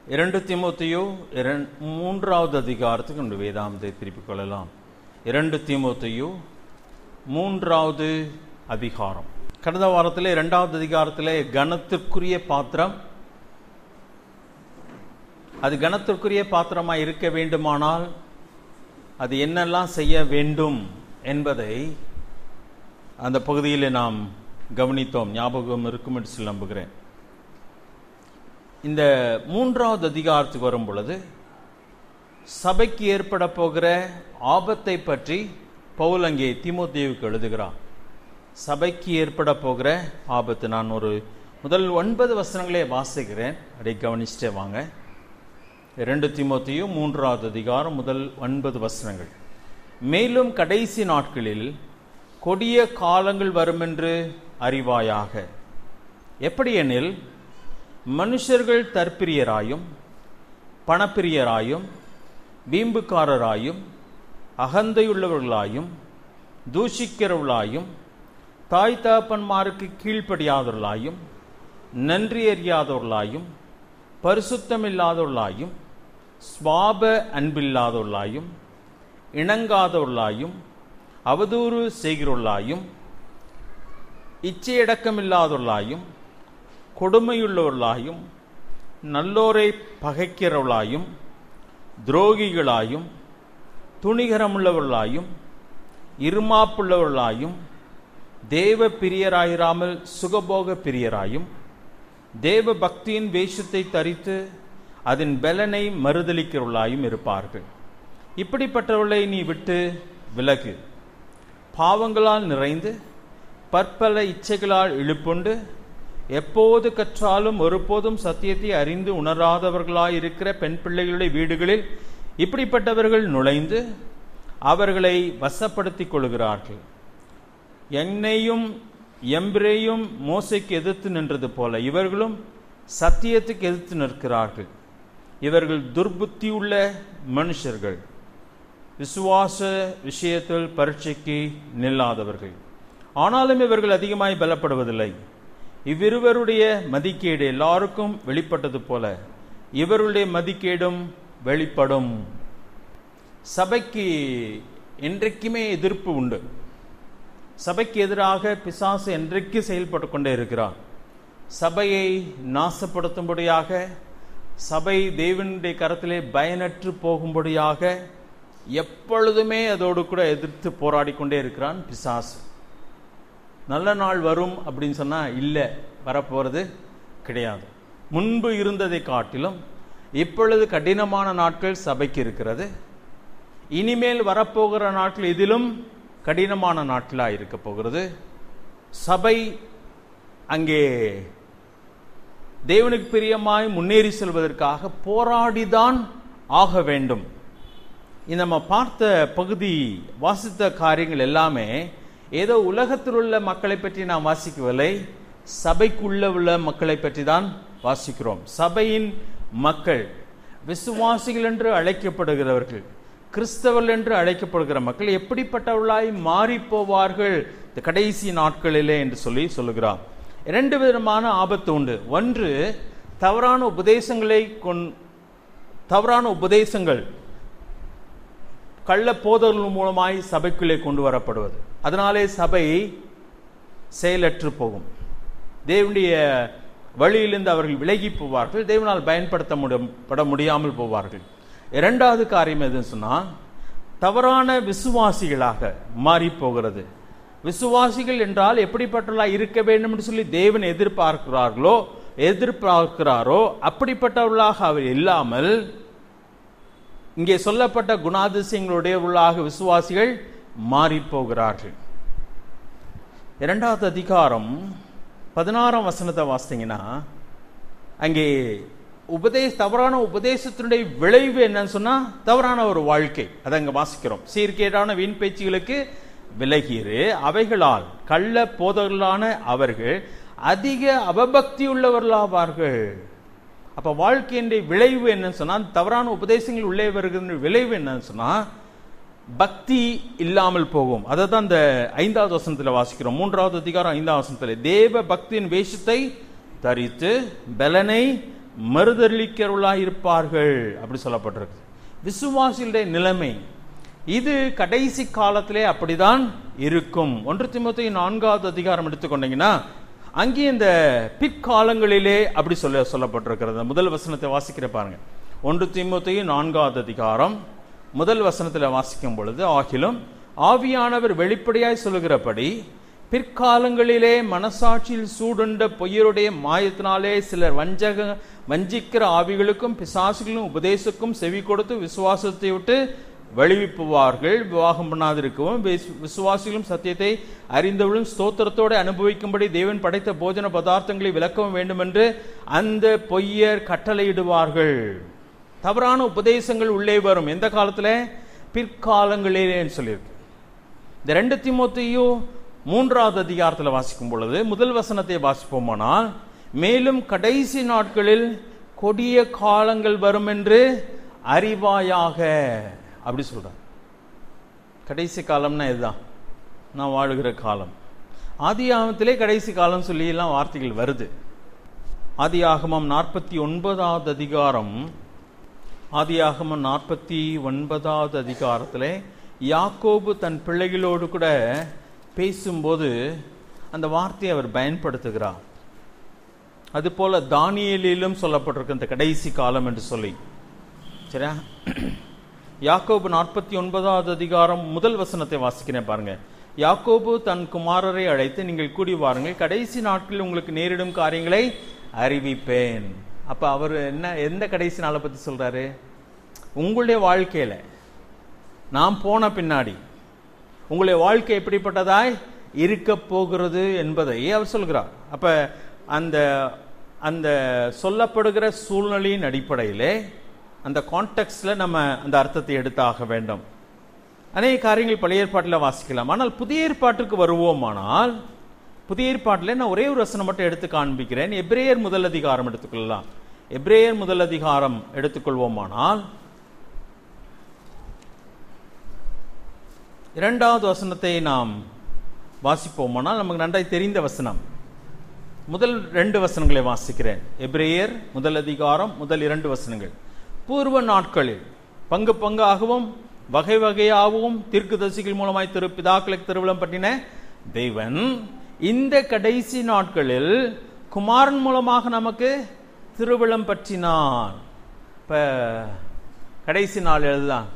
இரண்டு திமுத்தையோ இரண் மூன்றாவது அதிகாரத்துக்கு கொண்டு வேதாந்தத்தை திருப்பிக் கொள்ளலாம் இரண்டு திமுத்தையோ மூன்றாவது அதிகாரம் கடந்த வாரத்தில் இரண்டாவது அதிகாரத்தில் கனத்திற்குரிய பாத்திரம் அது கனத்திற்குரிய பாத்திரமாக இருக்க வேண்டுமானால் அது என்னெல்லாம் செய்ய வேண்டும் என்பதை அந்த பகுதியில் நாம் கவனித்தோம் ஞாபகம் இருக்கும் என்று சொல்லி நம்புகிறேன் இந்த மூன்றாவது அதிகாரத்துக்கு வரும் பொழுது சபைக்கு ஏற்பட போகிற ஆபத்தை பற்றி பவுல் அங்கே திமுத்தேவுக்கு எழுதுகிறார் சபைக்கு ஏற்பட போகிற ஆபத்து நான் ஒரு முதல் ஒன்பது வசனங்களே வாசிக்கிறேன் அதை கவனிச்சுட்டே வாங்க இரண்டு திமுத்தையும் மூன்றாவது அதிகாரம் முதல் ஒன்பது வசனங்கள் மேலும் கடைசி நாட்களில் கொடிய காலங்கள் வருமென்று அறிவாயாக எப்படியெனில் மனுஷர்கள் தற்பிரியராயும் பணப்பிரியராயும் வீம்புக்காரராயும் அகந்தையுள்ளவர்களாயும் தூஷிக்கிறவர்களாயும் தாய் தகப்பன்மாருக்கு கீழ்ப்படியாதவர்களாயும் நன்றி அறியாதவர்களாயும் பரிசுத்தமில்லாதவர்களாயும் சுவாப அன்பில்லாதவர்களாயும் இணங்காதவர்களாயும் அவதூறு செய்கிறவர்களாயும் இச்சையடக்கமில்லாதவர்களாயும் கொடுமையுள்ளவர்களாயும் நல்லோரை பகைக்கிறவர்களாயும் துரோகிகளாயும் துணிகரமுள்ளவர்களாயும் இருமாப்புள்ளவர்களாயும் தேவ பிரியராயிராமல் சுகபோக பிரியராயும் தேவ பக்தியின் வேஷத்தை தரித்து அதன் பலனை மறுதளிக்கிறவர்களாயும் இருப்பார்கள் இப்படிப்பட்டவர்களை நீ விட்டு விலகு பாவங்களால் நிறைந்து பற்பல இச்சைகளால் இழுப்புண்டு எப்போது கற்றாலும் ஒருபோதும் சத்தியத்தை அறிந்து உணராதவர்களாயிருக்கிற பெண் பிள்ளைகளுடைய வீடுகளில் இப்படிப்பட்டவர்கள் நுழைந்து அவர்களை வசப்படுத்திக் கொள்கிறார்கள் என்னையும் எம்பிரேயும் மோசைக்கு எதிர்த்து நின்றது போல இவர்களும் சத்தியத்துக்கு எதிர்த்து நிற்கிறார்கள் இவர்கள் துர்புத்தியுள்ள மனுஷர்கள் விசுவாச விஷயத்தில் பரீட்சைக்கு நில்லாதவர்கள் ஆனாலும் இவர்கள் அதிகமாய் பலப்படுவதில்லை இவ்விருவருடைய மதிக்கேடு எல்லாருக்கும் வெளிப்பட்டது போல இவருடைய மதிக்கேடும் வெளிப்படும் சபைக்கு என்றைக்குமே எதிர்ப்பு உண்டு சபைக்கு எதிராக பிசாசு என்றைக்கு செயல்பட்டு கொண்டே இருக்கிறார் சபையை நாசப்படுத்தும்படியாக சபை தேவனுடைய கரத்திலே பயனற்று போகும்படியாக எப்பொழுதுமே அதோடு கூட எதிர்த்து போராடி கொண்டே இருக்கிறான் பிசாசு நல்ல நாள் வரும் அப்படின்னு சொன்னால் இல்லை வரப்போகிறது கிடையாது முன்பு இருந்ததை காட்டிலும் இப்பொழுது கடினமான நாட்கள் சபைக்கு இருக்கிறது இனிமேல் வரப்போகிற நாட்கள் இதிலும் கடினமான நாட்களாக இருக்க போகிறது சபை அங்கே தேவனுக்கு பிரியமாய் முன்னேறி செல்வதற்காக போராடிதான் ஆக வேண்டும் இந்த நம்ம பார்த்த பகுதி வாசித்த காரியங்கள் எல்லாமே ஏதோ உலகத்தில் உள்ள மக்களை பற்றி நாம் வாசிக்கவில்லை சபைக்குள்ள உள்ள மக்களை பற்றி தான் வாசிக்கிறோம் சபையின் மக்கள் விசுவாசிகள் என்று அழைக்கப்படுகிறவர்கள் கிறிஸ்தவர்கள் என்று அழைக்கப்படுகிற மக்கள் எப்படிப்பட்டவர்களாய் மாறி போவார்கள் இந்த கடைசி நாட்களிலே என்று சொல்லி சொல்லுகிறார் இரண்டு விதமான ஆபத்து உண்டு ஒன்று தவறான உபதேசங்களை கொன் தவறான உபதேசங்கள் கள்ள போதல்கள் மூலமாய் சபைக்குள்ளே கொண்டு வரப்படுவது அதனாலே சபை செயலற்று போகும் தேவனுடைய வழியிலிருந்து அவர்கள் விலகி போவார்கள் தேவனால் பயன்படுத்த முடியும் பட முடியாமல் போவார்கள் இரண்டாவது காரியம் எதுன்னு சொன்னால் தவறான விசுவாசிகளாக மாறி போகிறது விசுவாசிகள் என்றால் எப்படிப்பட்டவர்களா இருக்க வேண்டும் என்று சொல்லி தேவன் எதிர்பார்க்கிறார்களோ எதிர்பார்க்கிறாரோ அப்படிப்பட்டவர்களாக அவர் இல்லாமல் இங்கே சொல்லப்பட்ட குணாதிசயங்களுடையவர்களாக விசுவாசிகள் மாறி போகிறார்கள் இரண்டாவது அதிகாரம் பதினாறாம் வசனத்தை வாசித்தீங்கன்னா அங்கே உபதேச தவறான உபதேசத்தினுடைய விளைவு என்னன்னு சொன்னா தவறான ஒரு வாழ்க்கை அதை அங்க வாசிக்கிறோம் சீர்கேடான வீண் பேச்சுகளுக்கு விலகிறு அவைகளால் கள்ள போதர்களான அவர்கள் அதிக அவபக்தி உள்ளவர்களாவார்கள் அப்ப வாழ்க்கையின் விளைவு என்னன்னு சொன்னா தவறான உபதேசங்கள் உள்ளே வருகிற விளைவு என்னன்னு சொன்னா பக்தி இல்லாமல் போகும் அதை தான் இந்த ஐந்தாவது வசனத்தில் வாசிக்கிறோம் மூன்றாவது அதிகாரம் ஐந்தாவது வசனத்தில் தேவ பக்தியின் வேஷத்தை தரித்து பலனை மறுதளிக்கிறவர்களாய் இருப்பார்கள் அப்படி சொல்லப்பட்டிருக்கு விசுவாசிகளுடைய நிலைமை இது கடைசி காலத்திலே அப்படிதான் இருக்கும் ஒன்று திமுத்தி நான்காவது அதிகாரம் எடுத்துக்கொண்டீங்கன்னா அங்கே இந்த பிற்காலங்களிலே அப்படி சொல்ல சொல்லப்பட்டிருக்கிறது முதல் வசனத்தை வாசிக்கிற பாருங்க ஒன்று திமுத்தி நான்காவது அதிகாரம் முதல் வசனத்தில் வாசிக்கும் பொழுது ஆகிலும் ஆவியானவர் வெளிப்படையாய் சொல்லுகிறபடி பிற்காலங்களிலே மனசாட்சியில் சூடுண்ட பொய்யருடைய மாயத்தினாலே சிலர் வஞ்சக வஞ்சிக்கிற ஆவிகளுக்கும் பிசாசுகளும் உபதேசக்கும் செவி கொடுத்து விசுவாசத்தை விட்டு வழிவிப்புவார்கள் விவாகம் பண்ணாதிருக்கவும் விஸ்- விசுவாசிகளும் சத்தியத்தை அறிந்தவர்களும் ஸ்தோத்திரத்தோடு அனுபவிக்கும்படி தேவன் படைத்த போஜன பதார்த்தங்களை விளக்கவும் வேண்டும் என்று அந்த பொய்யர் கட்டளையிடுவார்கள் தவறான உபதேசங்கள் உள்ளே வரும் எந்த காலத்துல பிற்காலங்களிலேன்னு சொல்லியிருக்கு இந்த ரெண்டு தீமோத்தேயும் மூன்றாவது அதிகாரத்தில் வாசிக்கும் பொழுது முதல் வசனத்தை வாசிப்போமானால் மேலும் கடைசி நாட்களில் கொடிய காலங்கள் வரும் என்று அறிவாயாக அப்படி சொல்றார் கடைசி காலம்னா இதுதான் நான் வாழுகிற காலம் ஆதி ஆகமத்திலே கடைசி காலம் சொல்லி எல்லாம் வார்த்தைகள் வருது ஆதி ஆகமம் நாற்பத்தி ஒன்பதாவது அதிகாரம் ஆதியாகமம் நாற்பத்தி ஒன்பதாவது அதிகாரத்தில் யாக்கோபு தன் பிள்ளைகளோடு கூட பேசும்போது அந்த வார்த்தையை அவர் பயன்படுத்துகிறார் அதுபோல தானியேலிலும் சொல்லப்பட்டிருக்கு இந்த கடைசி காலம் என்று சொல்லி சரியா யாக்கோபு நாற்பத்தி ஒன்பதாவது அதிகாரம் முதல் வசனத்தை வாசிக்கிறேன் பாருங்க யாக்கோபு தன் குமாரரை அழைத்து நீங்கள் கூடி வாருங்கள் கடைசி நாட்களில் உங்களுக்கு நேரிடும் காரியங்களை அறிவிப்பேன் அப்ப அவர் என்ன எந்த கடைசி நாளை பத்தி சொல்றாரு உங்களுடைய வாழ்க்கையில நாம் போன பின்னாடி உங்களுடைய வாழ்க்கை எப்படிப்பட்டதாய் இருக்க போகிறது என்பதை அவர் சொல்கிறார் அப்ப அந்த அந்த சொல்லப்படுகிற சூழ்நிலையின் அடிப்படையிலே அந்த கான்டெக்ட்ல நம்ம அந்த அர்த்தத்தை எடுத்தாக வேண்டும் அநேக காரியங்கள் பழைய ஏற்பாட்டில் வாசிக்கலாம் ஆனால் புதிய ஏற்பாட்டுக்கு வருவோமானால் புதிய ஏற்பாட்டில் நான் ஒரே ஒரு வசனம் மட்டும் எடுத்து காண்பிக்கிறேன் எப்ரேயர் முதல் அதிகாரம் எடுத்துக்கொள்ளலாம் எப்ரேயர் முதல் அதிகாரம் எடுத்துக்கொள்வோமானால் இரண்டாவது வசனத்தை நாம் வாசிப்போமானால் நமக்கு நன்றாய் தெரிந்த வசனம் முதல் ரெண்டு வசனங்களை வாசிக்கிறேன் எப்ரேயர் முதல் அதிகாரம் முதல் இரண்டு வசனங்கள் பூர்வ நாட்களில் பங்கு பங்காகவும் வகை வகையாகவும் தீர்க்கதரிசிகள் மூலமாய் திரு பிதாக்களுக்கு திருவிழம் பற்றின தேவன் இந்த கடைசி நாட்களில் குமாரன் மூலமாக நமக்கு திருவிழம் பற்றினார் இப்ப கடைசி நாள் எழுதலாம்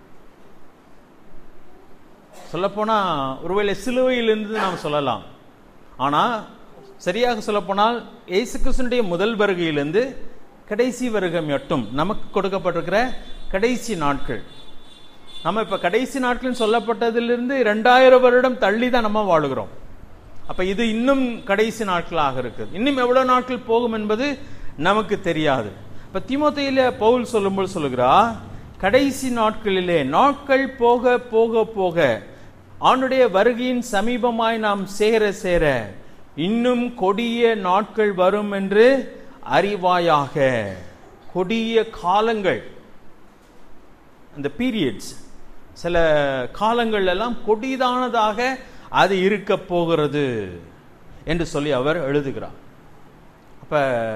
சொல்லப்போனா ஒருவேளை சிலுவையிலிருந்து நாம் சொல்லலாம் ஆனா சரியாக சொல்லப்போனால் இயேசு கிறிஸ்துனுடைய முதல் வருகையிலிருந்து கடைசி வருகை மட்டும் நமக்கு கொடுக்கப்பட்டிருக்கிற கடைசி நாட்கள் நம்ம இப்ப கடைசி நாட்கள் சொல்லப்பட்டதிலிருந்து இரண்டாயிரம் வருடம் தள்ளி தான் நம்ம வாழுகிறோம் அப்ப இது இன்னும் கடைசி நாட்களாக இருக்கு இன்னும் எவ்வளவு நாட்கள் போகும் என்பது நமக்கு தெரியாது இப்ப தீமோத்தேயில பவுல் சொல்லும்போது சொல்லுகிறா கடைசி நாட்களிலே நாட்கள் போக போக போக அவனுடைய வருகையின் சமீபமாய் நாம் சேர சேர இன்னும் கொடிய நாட்கள் வரும் என்று அறிவாயாக கொடிய காலங்கள் அந்த பீரியட்ஸ் சில காலங்கள் எல்லாம் கொடிதானதாக அது இருக்க போகிறது என்று சொல்லி அவர் எழுதுகிறார் அப்ப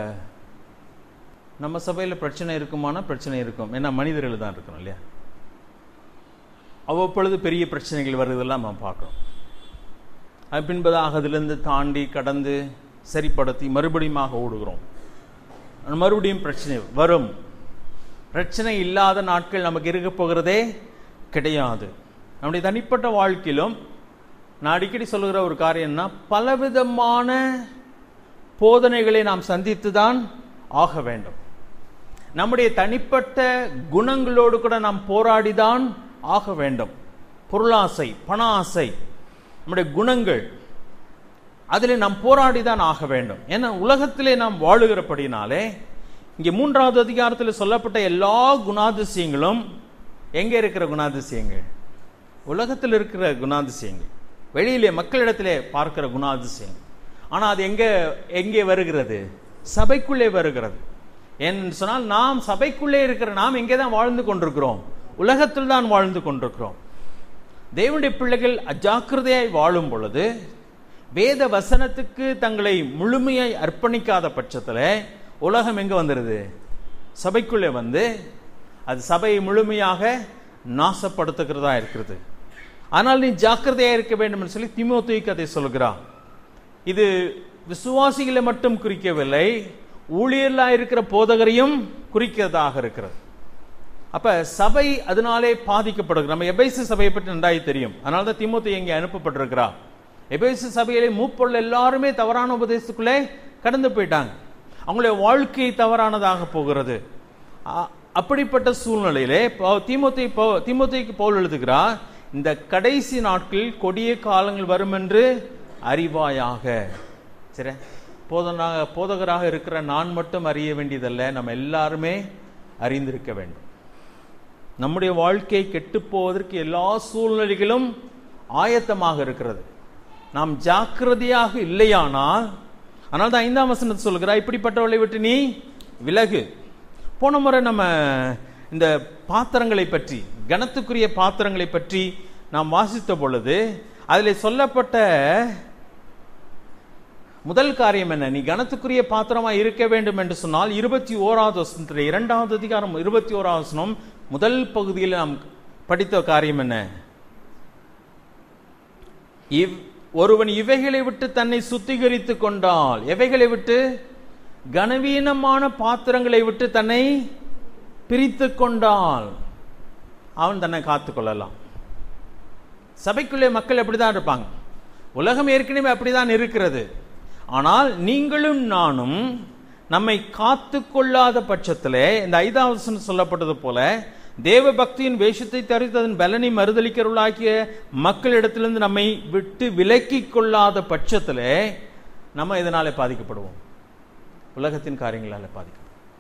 நம்ம சபையில் பிரச்சனை இருக்குமானா பிரச்சனை இருக்கும் ஏன்னா மனிதர்கள் தான் இருக்கணும் இல்லையா அவ்வப்பொழுது பெரிய பிரச்சனைகள் வருவதெல்லாம் நாம் பார்க்கிறோம் அது பின்பதாக அதிலிருந்து தாண்டி கடந்து சரிப்படுத்தி மறுபடியும் ஓடுகிறோம் மறுபடியும் பிரச்சனை வரும் பிரச்சனை இல்லாத நாட்கள் நமக்கு இருக்க போகிறதே கிடையாது நம்முடைய தனிப்பட்ட வாழ்க்கையிலும் நான் அடிக்கடி சொல்லுகிற ஒரு காரியம்னா பலவிதமான போதனைகளை நாம் சந்தித்து தான் ஆக வேண்டும் நம்முடைய தனிப்பட்ட குணங்களோடு கூட நாம் போராடிதான் ஆக வேண்டும் பொருளாசை பண ஆசை நம்முடைய குணங்கள் அதில் நாம் போராடிதான் ஆக வேண்டும் ஏன்னா உலகத்திலே நாம் வாழுகிறபடினாலே இங்கே மூன்றாவது அதிகாரத்தில் சொல்லப்பட்ட எல்லா குணாதிசயங்களும் எங்கே இருக்கிற குணாதிசயங்கள் உலகத்தில் இருக்கிற குணாதிசயங்கள் வெளியிலே மக்களிடத்திலே பார்க்கிற குணாதிசயம் ஆனால் அது எங்கே எங்கே வருகிறது சபைக்குள்ளே வருகிறது ஏன்னு சொன்னால் நாம் சபைக்குள்ளே இருக்கிற நாம் எங்கே தான் வாழ்ந்து கொண்டிருக்கிறோம் உலகத்தில் தான் வாழ்ந்து கொண்டிருக்கிறோம் தேவனுடைய பிள்ளைகள் அஜாக்கிரதையாய் வாழும் பொழுது வேத வசனத்துக்கு தங்களை முழுமையாய் அர்ப்பணிக்காத பட்சத்தில் உலகம் எங்க வந்துருது சபைக்குள்ளே வந்து அது சபையை முழுமையாக நாசப்படுத்துகிறதா இருக்கிறது ஆனால் நீ ஜாக்கிரதையா இருக்க வேண்டும் என்று சொல்லி திமோத்தேயுக்கு அதை சொல்கிறான் இது விசுவாசிகளை மட்டும் குறிக்கவில்லை ஊழியர்களா இருக்கிற போதகரையும் குறிக்கிறதாக இருக்கிறது அப்ப சபை அதனாலே பாதிக்கப்படுகிறது நம்ம எபேசு சபையை பற்றி நன்றாய் தெரியும் அதனால தான் திமுத்தி இங்கே அனுப்பப்பட்டிருக்கிறார் எபேசு சபையிலே மூப்பொருள் எல்லாருமே தவறான உபதேசத்துக்குள்ளே கடந்து போயிட்டாங்க அவங்களுடைய வாழ்க்கை தவறானதாக போகிறது அ- அப்படிப்பட்ட சூழ்நிலையிலே திமுத்தி திமுத்திக்கு பவுல் எழுதுகிறார் இந்த கடைசி நாட்களில் கொடிய காலங்கள் வரும் என்று அறிவாயாக சரி போதனாக போதகராக இருக்கிற நான் மட்டும் அறிய வேண்டியதல்ல நம்ம எல்லாருமே அறிந்திருக்க வேண்டும் நம்முடைய வாழ்க்கை கெட்டுப் போவதற்கு எல்லா சூழ்நிலைகளும் ஆயத்தமாக இருக்கிறது நாம் ஜாக்கிரதையாக இல்லையானால் ஆனால் தான் ஐந்தாம் வசனத்தை சொல்கிறார் இப்படிப்பட்டவளை விட்டு நீ விலகு போன முறை நம்ம இந்த பாத்திரங்களை பற்றி கனத்துக்குரிய பாத்திரங்களை பற்றி நாம் வாசித்த பொழுது அதில் சொல்லப்பட்ட முதல் காரியம் என்ன நீ கனத்துக்குரிய பாத்திரமா இருக்க வேண்டும் என்று சொன்னால் இருபத்தி ஓராவது வசனத்தில் இரண்டாவது அதிகாரம் இருபத்தி ஓராவது வசனம் முதல் பகுதியில் நாம் படித்த காரியம் என்ன இவ் ஒருவன் இவைகளை விட்டு தன்னை சுத்திகரித்துக் கொண்டால் எவைகளை விட்டு கனவீனமான பாத்திரங்களை விட்டு தன்னை பிரித்து கொண்டால் அவன் தன்னை காத்துக் கொள்ளலாம் சபைக்குள்ளே மக்கள் அப்படிதான் இருப்பாங்க உலகம் ஏற்கனவே அப்படிதான் இருக்கிறது ஆனால் நீங்களும் நானும் நம்மை காத்து கொள்ளாத பட்சத்திலே இந்த ஐந்தாவது வசனம் சொல்லப்பட்டது போல தேவ பக்தியின் வேஷத்தை தரித்து அதன் பலனை மறுதளிக்கிறவர்களாகிய மக்களிடத்திலிருந்து நம்மை விட்டு விலக்கி கொள்ளாத பட்சத்திலே நம்ம இதனாலே பாதிக்கப்படுவோம் உலகத்தின் காரியங்களால பாதிக்கப்படும்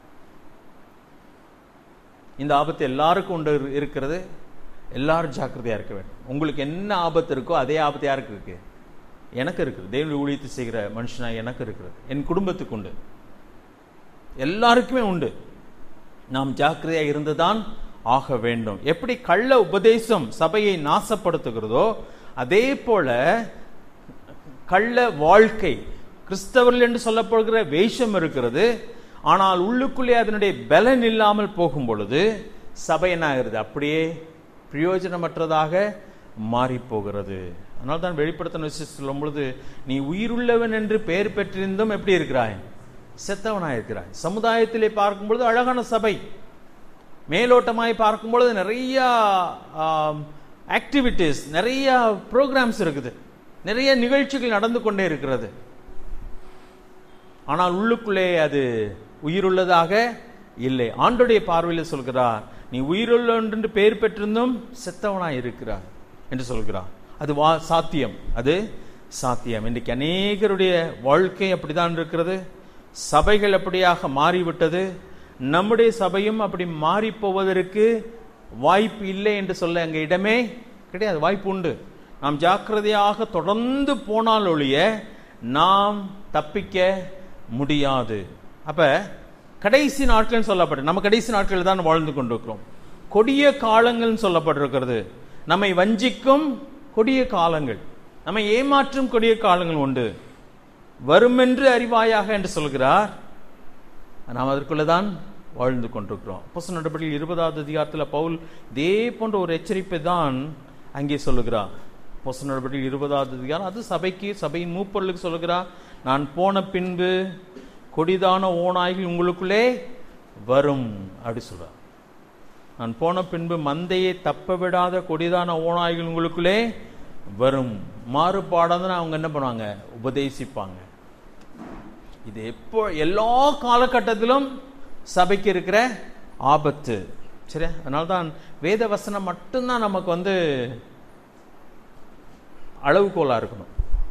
இந்த ஆபத்து எல்லாருக்கும் உண்டு இரு- இருக்கிறது எல்லாரும் ஜாக்கிரதையா இருக்க வேண்டும் உங்களுக்கு என்ன ஆபத்து இருக்கோ அதே ஆபத்து யாருக்கு இருக்கு எனக்கு இருக்குது தேவனுடைய ஊழியத்தை செய்கிற மனுஷனா எனக்கு இருக்கிறது என் குடும்பத்துக்கு உண்டு எல்லாருக்குமே உண்டு நாம் ஜாக்கிரதையாக இருந்துதான் ஆக வேண்டும் எப்படி கள்ள உபதேசம் சபையை நாசப்படுத்துகிறதோ அதே போல கள்ள வாழ்க்கை கிறிஸ்தவர்கள் என்று சொல்லப்படுகிற வேஷம் இருக்கிறது ஆனால் உள்ளுக்குள்ளே அதனுடைய பலன் இல்லாமல் போகும் பொழுது சபை என்ன ஆகிறது அப்படியே பிரயோஜனமற்றதாக மாறி போகிறது அதனால தான் வெளிப்படுத்தின விஷயம் சொல்லும் பொழுது நீ உயிருள்ளவன் என்று பெயர் பெற்றிருந்தும் எப்படி இருக்கிறாய் செத்தவனாய் இருக்கிறாய் சமுதாயத்திலே பார்க்கும் பொழுது அழகான சபை மேலோட்டமாய் பார்க்கும் பொழுது நிறைய ஆக்டிவிட்டீஸ் நிறைய ப்ரோக்ராம்ஸ் இருக்குது நிறைய நிகழ்ச்சிகள் நடந்து கொண்டே இருக்கிறது ஆனால் உள்ளுக்குள்ளே அது உயிருள்ளதாக இல்லை ஆண்டுடைய பார்வையில் சொல்கிறார் நீ உயிருள்ள என்று பெயர் பெற்றிருந்தும் செத்தவனாய் இருக்கிறார் என்று சொல்கிறார் அது வா சாத்தியம் அது சாத்தியம் இன்றைக்கு அநேகருடைய வாழ்க்கை அப்படிதான் இருக்கிறது சபைகள் அப்படியாக மாறிவிட்டது நம்முடைய சபையும் அப்படி மாறி போவதற்கு வாய்ப்பு இல்லை என்று சொல்ல அங்கே இடமே கிடையாது வாய்ப்பு உண்டு நாம் ஜாக்கிரதையாக தொடர்ந்து போனால் ஒழிய நாம் தப்பிக்க முடியாது அப்ப கடைசி நாட்கள் சொல்லப்பட்டு நம்ம கடைசி நாட்கள் தான் வாழ்ந்து கொண்டிருக்கிறோம் கொடிய காலங்கள் சொல்லப்பட்டிருக்கிறது நம்மை வஞ்சிக்கும் கொடிய காலங்கள் நம்மை ஏமாற்றும் கொடிய காலங்கள் உண்டு வருமென்று அறிவாயாக என்று சொல்கிறார் நாம் அதற்குள்ளதான் வாழ்ந்து கொண்டிருக்கிறோம் புஸ்த நடவடிக்கைகள் இருபதாவது அதிகாரத்தில் பவுல் இதே போன்ற ஒரு எச்சரிப்பை தான் அங்கே சொல்லுகிறார் புஸ்த நடவடிக்கைகள் இருபதாவது அதிகாரம் அது சபைக்கு சபையின் மூப்பொருளுக்கு சொல்லுகிறார் நான் போன பின்பு கொடிதான ஓநாய்கள் உங்களுக்குள்ளே வரும் அப்படி சொல்றார் நான் போன பின்பு மந்தையை தப்ப விடாத கொடிதான ஓநாய்கள் உங்களுக்குள்ளே வரும் மாறுபாடாதான் அவங்க என்ன பண்ணுவாங்க உபதேசிப்பாங்க இது எப்போ எல்லா காலகட்டத்திலும் சபைக்கு இருக்கிற ஆபத்து சரி அதனால தான் வேத வசனம் மட்டும்தான் நமக்கு வந்து அளவுகோலா இருக்கணும்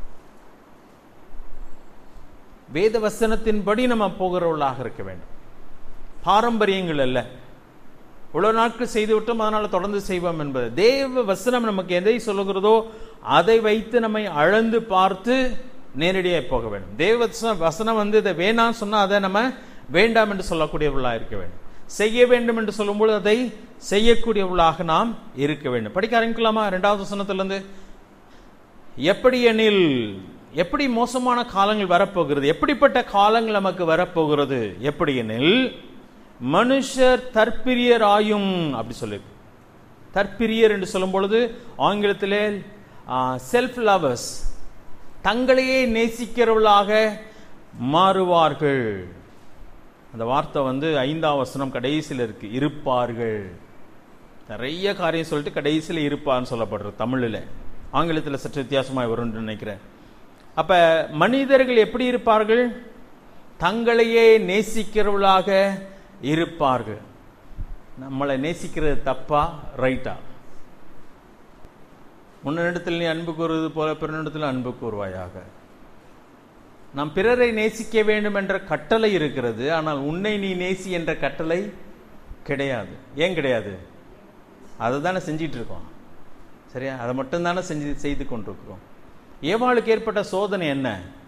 வேத வசனத்தின்படி நம்ம போகிறவர்களாக இருக்க வேண்டும் பாரம்பரியங்கள் அல்ல இவ்வளவு நாட்கள் செய்து விட்டோம் அதனால தொடர்ந்து செய்வோம் என்பது தேவ வசனம் நமக்கு எதை சொல்லுகிறதோ அதை வைத்து நம்மை அளந்து பார்த்து நேரடியாக போக வேண்டும் தேவ வசனம் வசனம் வந்து இதை வேணாம் சொன்னா அதை நம்ம வேண்டாம் என்று சொல்லக்கூடியவர்களாக இருக்க வேண்டும் செய்ய வேண்டும் என்று சொல்லும்போது அதை செய்யக்கூடியவர்களாக நாம் இருக்க வேண்டும் படிக்க ஆரம்பிக்கலாமா ரெண்டாவது வசனத்திலிருந்து எப்படி எனில் எப்படி மோசமான காலங்கள் வரப்போகிறது எப்படிப்பட்ட காலங்கள் நமக்கு வரப்போகிறது எப்படி எனில் மனுஷர் தற்பிரியராயும் அப்படி சொல்லி தற்பிரியர் என்று சொல்லும் பொழுது ஆங்கிலத்திலே செல்ஃப் லவர்ஸ் தங்களையே நேசிக்கிறவர்களாக மாறுவார்கள் அந்த வார்த்தை வந்து ஐந்தாம் வசனம் கடைசியில் இருக்கு இருப்பார்கள் நிறைய காரியம் சொல்லிட்டு கடைசியில் இருப்பார்னு சொல்லப்படுறது தமிழில் ஆங்கிலத்தில் சற்று வித்தியாசமாக வரும்னு நினைக்கிறேன் அப்ப மனிதர்கள் எப்படி இருப்பார்கள் தங்களையே நேசிக்கிறவர்களாக இருப்பார்கள் நம்மளை நேசிக்கிறது தப்பா ரைட்டா முன்னிடத்தில் நீ அன்பு கூறுவது போல பிறனிடத்தில் அன்பு கூறுவாயாக நாம் பிறரை நேசிக்க வேண்டும் என்ற கட்டளை இருக்கிறது ஆனால் உன்னை நீ நேசி என்ற கட்டளை கிடையாது ஏன் கிடையாது அதை தானே செஞ்சிட்டு இருக்கோம் சரியா அதை மட்டும் தானே செஞ்சு செய்து கொண்டிருக்கிறோம் ஏவாளுக்கு ஏற்பட்ட சோதனை என்ன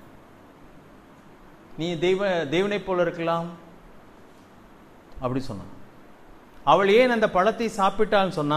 நீ தெய்வ தெய்வனை போல இருக்கலாம் அப்படி சொன்னான் அவள் ஏன் அந்த பழத்தை சாப்பிட்டான்னு சொன்னா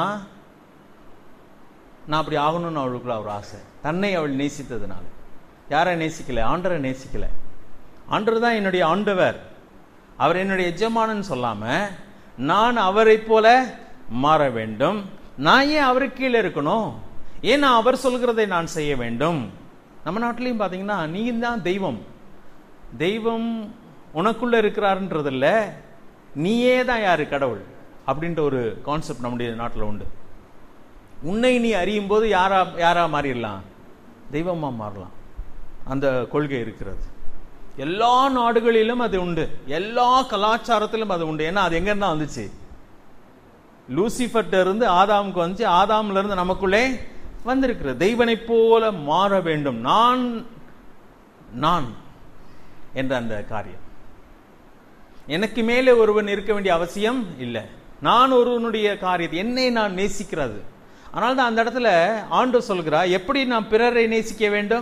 நான் அப்படி ஆகணும்னு அவளுக்குள்ள ஒரு ஆசை தன்னை அவள் நேசித்ததுனால யாரை நேசிக்கல ஆண்டரை நேசிக்கல ஆண்டர் தான் என்னுடைய ஆண்டவர் அவர் என்னுடைய எஜமானன்னு சொல்லாம நான் அவரை போல மாற வேண்டும் நான் ஏன் அவருக்கு கீழே இருக்கணும் ஏன் நான் அவர் சொல்கிறதை நான் செய்ய வேண்டும் நம்ம நாட்டிலையும் பார்த்தீங்கன்னா நீ தான் தெய்வம் தெய்வம் உனக்குள்ள இருக்கிறாருன்றது இல்ல நீயே தான் யாரு கடவுள் அப்படின்ற ஒரு கான்செப்ட் நம்முடைய நாட்டில் உண்டு உன்னை நீ அறியும் போது யாரா யாரா மாறிடலாம் தெய்வமா மாறலாம் அந்த கொள்கை இருக்கிறது எல்லா நாடுகளிலும் அது உண்டு எல்லா கலாச்சாரத்திலும் அது உண்டு ஏன்னா அது எங்க இருந்தா வந்துச்சு லூசிஃபர்ட்ட இருந்து ஆதாமுக்கு வந்துச்சு ஆதாம்ல இருந்து நமக்குள்ளே வந்திருக்கிறது தெய்வனை போல மாற வேண்டும் நான் நான் என்ற அந்த காரியம் எனக்கு மேலே ஒருவன் இருக்க வேண்டிய அவசியம் இல்லை நான் ஒருவனுடைய காரியத்தை என்னை நான் நேசிக்கிறது ஆனால் தான் அந்த இடத்துல ஆண்டு சொல்கிறா எப்படி நான் பிறரை நேசிக்க வேண்டும்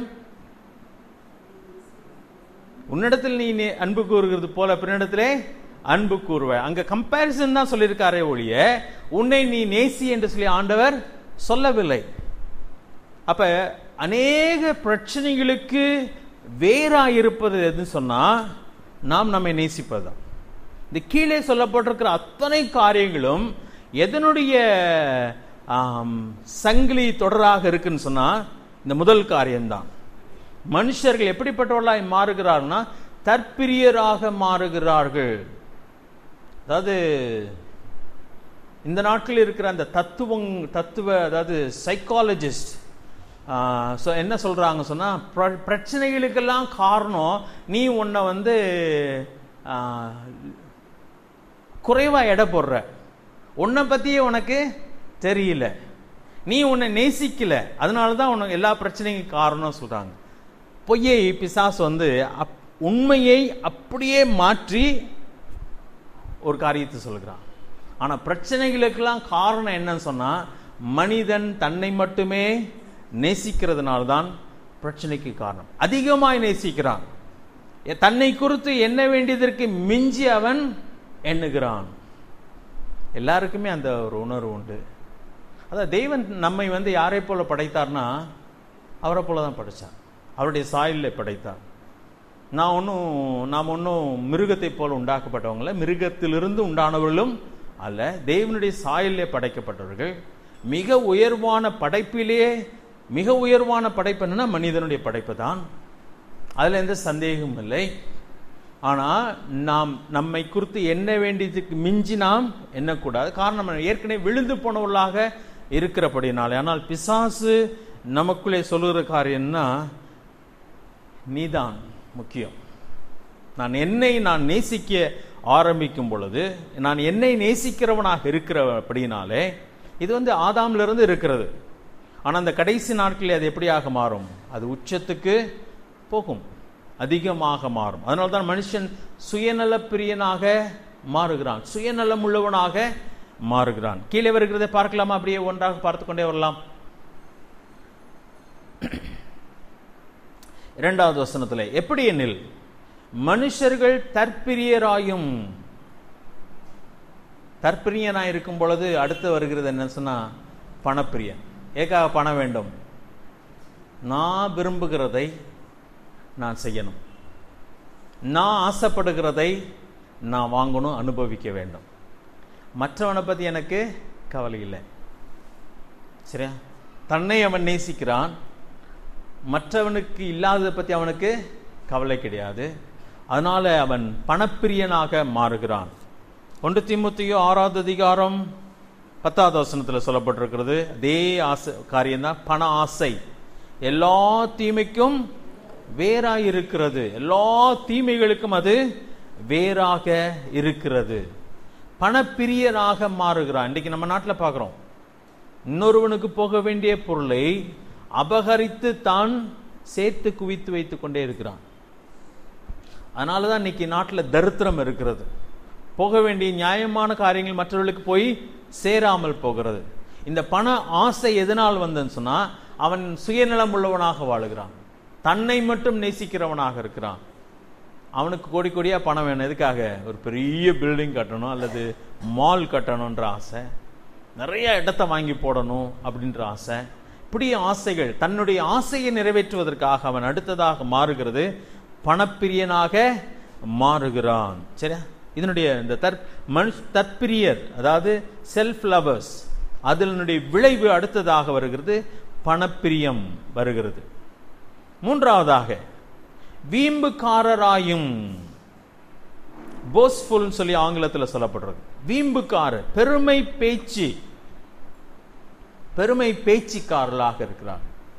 உன்னிடத்தில் நீ நே- அன்பு கூறுகிறது போல பிறனிடத்திலே அன்பு கூறுவ அங்க கம்பேரிசன் தான் சொல்லியிருக்காரே ஒழிய உன்னை நீ நேசி என்று சொல்லி ஆண்டவர் சொல்லவில்லை அப்ப அநேக பிரச்சனைகளுக்கு வேறா இருப்பது எதுன்னு சொன்னா நாம் நம்மை நேசிப்பதுதான் இந்த கீழே சொல்லப்பட்டிருக்கிற அத்தனை காரியங்களும் எதனுடைய ஆம், சங்கிலி தொடராக இருக்குன்னு சொன்னா இந்த முதல் காரியம்தான் மனுஷர்கள் எப்படிப்பட்டவர்களாய் மாறுகிறார்கள்னா தற்பிரியராக மாறுகிறார்கள் அதாவது இந்த நாட்டில் இருக்கிற அந்த தத்துவம் தத்துவ அதாவது சைக்காலஜிஸ்ட் ஸோ என்ன சொல்றாங்க சொன்னா பிர- பிரச்சனைகளுக்கெல்லாம் காரணம் நீ உன்னை வந்து ஆ, குறைவா எடை போடுற உன்னை பத்தியே உனக்கு தெரியல நீ உன்னை நேசிக்கல அதனால தான் உனக்கு எல்லா பிரச்சனைக்கும் காரணம் சொல்றாங்க பொய்யை பிசாசு வந்து அப்- உண்மையை அப்படியே மாற்றி ஒரு காரியத்தை சொல்கிறான் ஆனா பிரச்சனைகளுக்கெல்லாம் காரணம் என்னன்னு சொன்னா மனிதன் தன்னை மட்டுமே நேசிக்கிறதுனால தான் பிரச்சனைக்கு காரணம் அதிகமாய் நேசிக்கிறான் எ- தன்னை குறித்து எண்ண வேண்டியதற்கு மிஞ்சி அவன் எண்ணுகிறான் எல்லாருக்குமே அந்த ஒரு உணர்வு உண்டு அதான் தெய்வன் நம்மை வந்து யாரை போல படைத்தார்னா அவரை போல தான் படைச்சார் அவருடைய சாயலில் படைத்தார் நான் ஒன்றும் நாம் ஒன்றும் மிருகத்தை போல உண்டாக்கப்பட்டவங்கள மிருகத்திலிருந்து உண்டானவர்களும் அல்ல தேவனுடைய சாயலிலே படைக்கப்பட்டவர்கள் மிக உயர்வான படைப்பிலேயே மிக உயர்வான படைப்பு என்னன்னா மனிதனுடைய படைப்பு தான் அதுல எந்த சந்தேகமும் இல்லை ஆனா நாம் நம்மை குறித்து எண்ண வேண்டியதுக்கு மிஞ்சி நாம் எண்ணக்கூடாது காரணம் என்ன? ஏற்கனவே விழுந்து போனவர்களாக இருக்கிறபடினாலே ஆனால் பிசாசு நமக்குள்ளே சொல்லுகிற காரியம்னா நீதான் முக்கியம் நான் என்னை நான் நேசிக்க ஆரம்பிக்கும் பொழுது நான் என்னை நேசிக்கிறவனாக இருக்கிறபடினாலே இது வந்து ஆதாம்ல இருந்து இருக்கிறது ஆனா அந்த கடைசி நாட்களில் அது எப்படியாக மாறும் அது உச்சத்துக்கு போகும் அதிகமாக மாறும் அதனால தான் மனுஷன் சுயநல பிரியனாக மாறுகிறான் சுயநலம் உள்ளவனாக மாறுகிறான் கீழே வருகிறதை பார்க்கலாமா அப்படியே ஒன்றாக பார்த்து கொண்டே வரலாம் இரண்டாவது வசனத்தில் எப்படி எனில் மனுஷர்கள் தற்பிரியராயும் தற்பிரியனாய் இருக்கும் பொழுது அடுத்து வருகிறது என்ன சொன்னா பணப்பிரியன் ஏக்காக பணம் வேண்டும் நான் விரும்புகிறதை நான் செய்யணும் நான் ஆசைப்படுகிறதை நான் வாங்கணும் அனுபவிக்க வேண்டும் மற்றவனை பற்றி எனக்கு கவலை இல்லை சரியா தன்னை அவன் நேசிக்கிறான் மற்றவனுக்கு இல்லாததை பற்றி அவனுக்கு கவலை கிடையாது அதனால அவன் பணப்பிரியனாக மாறுகிறான் ஒன்று திமுத்தையோ ஆறாவது அதிகாரம் பத்தாவது வசனத்தில் சொல்லப்பட்டிருக்கிறது அதே ஆசை காரியம்தான் பண ஆசை எல்லா தீமைக்கும் வேறாய் இருக்கிறது எல்லா தீமைகளுக்கும் அது வேறாக இருக்கிறது பணப்பிரியனாக மாறுகிறான் இன்னைக்கு நம்ம நாட்டில் பார்க்குறோம் இன்னொருவனுக்கு போக வேண்டிய பொருளை அபகரித்து தான் சேர்த்து குவித்து வைத்துக் கொண்டே இருக்கிறான் அதனால தான் இன்னைக்கு நாட்டில் தரித்திரம் இருக்கிறது போக வேண்டிய நியாயமான காரியங்கள் மற்றவர்களுக்கு போய் சேராமல் போகிறது இந்த பண ஆசை எதனால் வந்ததுன்னு சொன்னா அவன் சுயநலம் உள்ளவனாக வாழுகிறான் தன்னை மட்டும் நேசிக்கிறவனாக இருக்கிறான் அவனுக்கு கோடி கோடியா பணம் வேணும் எதுக்காக ஒரு பெரிய பில்டிங் கட்டணும் அல்லது மால் கட்டணுன்ற ஆசை நிறைய இடத்த வாங்கி போடணும் அப்படின்ற ஆசை இப்படி ஆசைகள் தன்னுடைய ஆசையை நிறைவேற்றுவதற்காக அவன் அடுத்ததாக மாறுகிறது பணப்பிரியனாக மாறுகிறான் சரியா இதனுடைய இந்த தற் மனுஷ் தற்பிரியர் அதாவது செல்ஃப் லவர்ஸ் அதனுடைய விளைவு அடுத்ததாக வருகிறது பணப்பிரியம் வருகிறது மூன்றாவதாக வீம்புக்காரராயும் போஸ்ஃபுல் சொல்லி ஆங்கிலத்தில் சொல்லப்படுறது வீம்புக்காரர் பெருமை பேச்சு பெருமை பேச்சுக்காரர்களாக இருக்கிறார்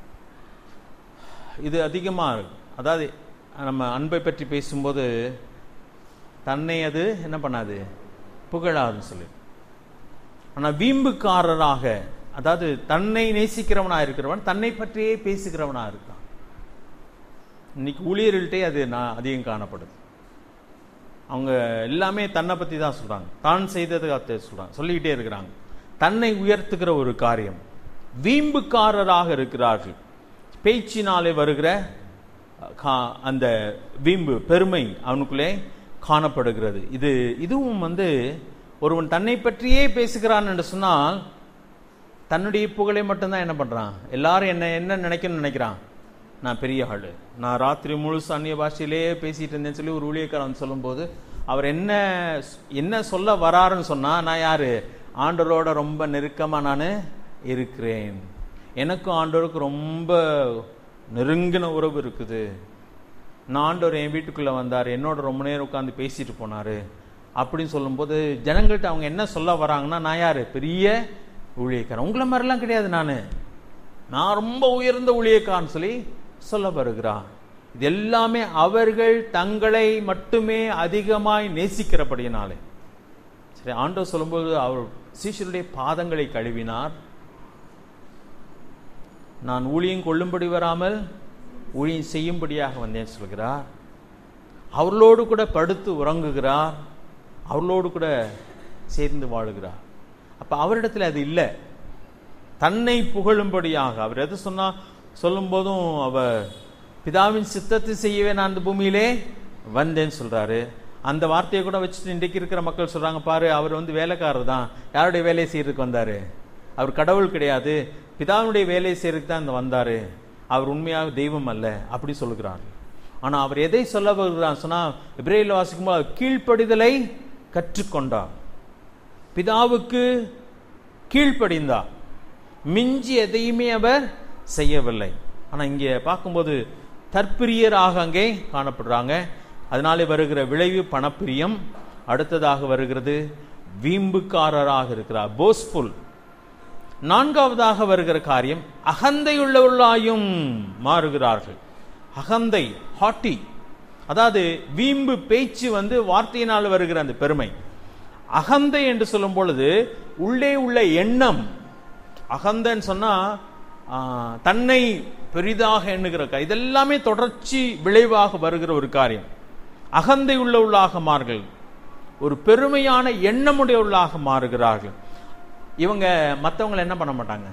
இது அதிகமாக இருக்கு அதாவது நம்ம அன்பை பற்றி பேசும்போது தன்னை அது என்ன பண்ணாது புகழாதுன்னு சொல்லி ஆனால் வீம்புக்காரராக அதாவது தன்னை நேசிக்கிறவனா இருக்கிறவன் தன்னை பற்றியே பேசுகிறவனா இருக்கான் இன்னைக்கு ஊழியர்கள்ட்டே அது நான் அதிகம் காணப்படுது அவங்க எல்லாமே தன்னை பற்றி தான் சொல்கிறாங்க தான் செய்ததுக்காக சொல்கிறாங்க சொல்லிக்கிட்டே இருக்கிறாங்க தன்னை உயர்த்துகிற ஒரு காரியம் வீம்புக்காரராக இருக்கிறார்கள் பேச்சினாலே வருகிற கா- அந்த வீம்பு பெருமை அவனுக்குள்ளே காணப்படுகிறது இது இதுவும் வந்து ஒருவன் தன்னை பற்றியே பேசுகிறான் என்று சொன்னால் தன்னுடைய புகழை மட்டும்தான் என்ன பண்றான் எல்லாரும் என்ன என்ன நினைக்கணும்னு நினைக்கிறான் நான் பெரிய ஆளு நான் ராத்திரி முழுசு அந்நிய பாஷையிலேயே பேசிட்டு இருந்தேன்னு சொல்லி ஒரு ஊழியக்காரன் சொல்லும்போது அவர் என்ன என்ன சொல்ல வராருன்னு சொன்னா நான் யாரு ஆண்டவரோட ரொம்ப நெருக்கமா நான் இருக்கிறேன் எனக்கும் ஆண்டவருக்கு ரொம்ப நெருங்கின உறவு இருக்குது நான் ஆண்டவர் என் வீட்டுக்குள்ள வந்தார் என்னோட ரொம்ப நேரம் உட்காந்து பேசிட்டு போனாரு அப்படின்னு சொல்லும்போது ஜனங்கள்ட்ட அவங்க என்ன சொல்ல வராங்கன்னா நான் யாரு பெரிய ஊழியக்காரன் உங்களை மாதிரிலாம் கிடையாது நான் நான் ரொம்ப உயர்ந்த ஊழியக்காரன் சொல்லி சொல்ல வருகிறான் இது எல்லாமே அவர்கள் தங்களை மட்டுமே அதிகமாய் நேசிக்கிறபடியினாலே சரி ஆண்டவர் சொல்லும்போது அவர் சீஷருடைய பாதங்களை கழுவினார் நான் ஊழியம் கொள்ளும்படி வராமல் ஊழியம் செய்யும்படியாக வந்தேன் சொல்கிறார் அவர்களோடு கூட படுத்து உறங்குகிறார் அவர்களோடு கூட சேர்ந்து வாழுகிறார் அப்ப அவரிடத்தில் அது இல்லை தன்னை புகழும்படியாக அவர் எது சொன்னா சொல்லும்போதும் அவர் பிதாவின் சித்தத்தை செய்யவே நான் அந்த பூமியிலே வந்தேன்னு சொல்றாரு அந்த வார்த்தையை கூட வச்சுட்டு இன்றைக்கு இருக்கிற மக்கள் சொல்றாங்க பாரு அவர் வந்து வேலைக்காரர் தான் யாருடைய வேலையை செய்யறதுக்கு வந்தாரு அவர் கடவுள் கிடையாது பிதாவினுடைய வேலையை செய்யறதுக்கு தான் இந்த வந்தாரு அவர் உண்மையாக தெய்வம் அல்ல அப்படி சொல்லுகிறார் ஆனா அவர் எதை சொல்ல வருகிறார் சொன்னா இப்ரேல் வாசிக்கும்போது அவர் கீழ்ப்படிதலை கற்றுக்கொண்டார் பிதாவுக்கு கீழ்ப்படிந்தார் மிஞ்சி எதையுமே அவர் செய்யவில்லை ஆனா இங்கே பார்க்கும்போது தற்பிரியராக அங்கே காணப்படுறாங்க அதனாலே வருகிற விளைவு பணப்பிரியம் அடுத்ததாக வருகிறது வீம்புக்காரராக இருக்கிறார் போஸ்ஃபுல் நான்காவதாக வருகிற காரியம் அகந்தையுள்ளவர்களாயும் மாறுகிறார்கள் அகந்தை ஹாட்டி அதாவது வீம்பு பேச்சு வந்து வார்த்தையினால் வருகிற அந்த பெருமை அகந்தை என்று சொல்லும் பொழுது உள்ளே உள்ள எண்ணம் அகந்தன்னு சொன்னா ஆ, தன்னை பெரிதாக எண்ணுகிற காரியம் இதெல்லாமே தொடர்ச்சி விளைவாக வருகிற ஒரு காரியம் அகந்தை உள்ளவர்களாக மாறுகள் ஒரு பெருமையான எண்ணமுடையவர்களாக மாறுகிறார்கள் இவங்க மற்றவங்களை என்ன பண்ண மாட்டாங்க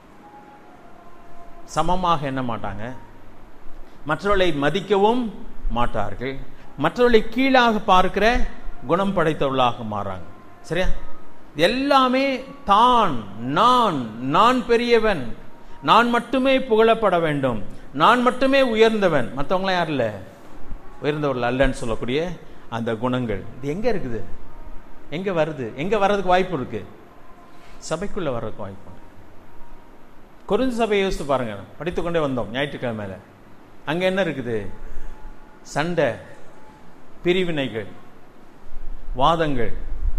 சமமாக எண்ண மாட்டாங்க மற்றவர்களை மதிக்கவும் மாட்டார்கள் மற்றவர்களை கீழாக பார்க்கிற குணம் படைத்தவர்களாக மாறாங்க சரியா எல்லாமே தான் நான் நான் பெரியவன் நான் மட்டுமே புகழப்பட வேண்டும் நான் மட்டுமே உயர்ந்தவன் மற்றவங்களாம் யார் இல்லை உயர்ந்தவர்கள் அல்லன்னு சொல்லக்கூடிய அந்த குணங்கள் இது எங்க இருக்குது எங்க வருது எங்க வர்றதுக்கு வாய்ப்பு இருக்கு சபைக்குள்ள வர்றதுக்கு வாய்ப்பு உண்டு. கொரிந்து சபையை யோசித்து பாருங்க படித்து கொண்டே வந்தோம் ஞாயிற்றுக்கிழமையில அங்க என்ன இருக்குது சண்டை பிரிவினைகள் வாதங்கள்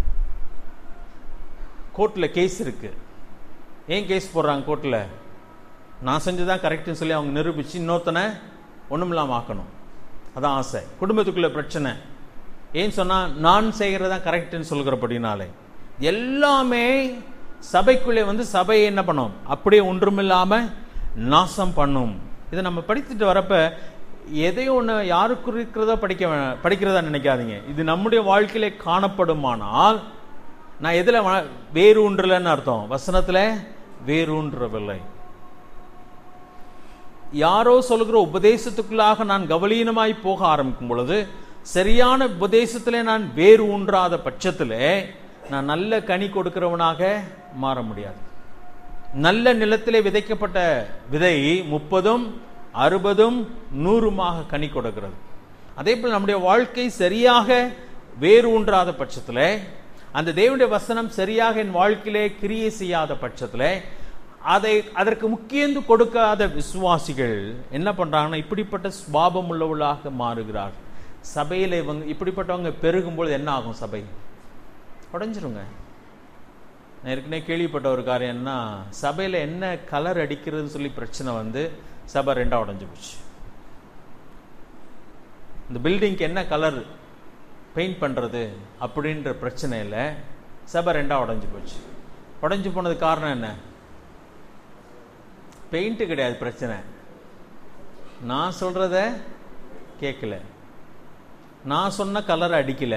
கோர்ட்டில் கேஸ் இருக்கு ஏன் கேஸ் போடுறாங்க கோர்ட்டில் நான் செஞ்சதான் கரெக்ட்னு சொல்லி அவங்க நிரூபிச்சு இன்னொருத்தனை ஒண்ணுமில்லாம ஆக்கணும் அதான் ஆசை குடும்பத்துக்குள்ள பிரச்சனை ஏன் சொன்னா நான் செய்கிறதா கரெக்ட்னு சொல்கிறபடினாலே எல்லாமே சபைக்குள்ளே வந்து சபையை என்ன பண்ணும் அப்படியே ஒன்றுமில்லாம நாசம் பண்ணும் இதை நம்ம படித்துட்டு வரப்ப எதையும் ஒன்று யாருக்கு இருக்கிறதோ படிக்க வே- படிக்கிறதா நினைக்காதீங்க இது நம்முடைய வாழ்க்கையிலே காணப்படுமானால் நான் எதில் வேறு ஊன்றலன்னு அர்த்தம் வசனத்தில் வேறு ஊன்றவில்லை யாரோ சொல்கிற உபதேசத்துக்குள்ளாக நான் கவலீனமாய் போக ஆரம்பிக்கும் பொழுது சரியான உபதேசத்திலே நான் வேறு ஊன்றாத பட்சத்திலே நான் நல்ல கனி கொடுக்கிறவனாக மாற முடியாது நல்ல நிலத்திலே விதைக்கப்பட்ட விதை முப்பதும் அறுபதும் நூறுமாக கனி கொடுக்கிறது அதே போல் நம்முடைய வாழ்க்கை சரியாக வேறு ஊன்றாத பட்சத்தில் அந்த தேவனுடைய வசனம் சரியாக என் வாழ்க்கையிலே கிரியை செய்யாத பட்சத்தில் அதை அதற்கு முக்கியந்து கொடுக்காத விசுவாசிகள் என்ன பண்றாங்கன்னா இப்படிப்பட்ட சுபாபம் உள்ளவர்களாக மாறுகிறார் சபையில இவங்க இப்படிப்பட்டவங்க பெருகும்பொழுது என்ன ஆகும் சபை உடைஞ்சிருங்க நான் ஏற்கனவே கேள்விப்பட்ட ஒரு காரியம் என்ன சபையில என்ன கலர் அடிக்கிறதுன்னு சொல்லி பிரச்சனை வந்து சபை ரெண்டா உடைஞ்சு போச்சு இந்த பில்டிங்க்கு என்ன கலர் பெயிண்ட் பண்றது அப்படின்ற பிரச்சனையில சபை ரெண்டா உடைஞ்சு போச்சு உடைஞ்சு போனது காரணம் என்ன பெயிண்ட் கிடையாது பிரச்சனை நான் சொல்றத கேட்கல நான் சொன்ன கலர் அடிக்கல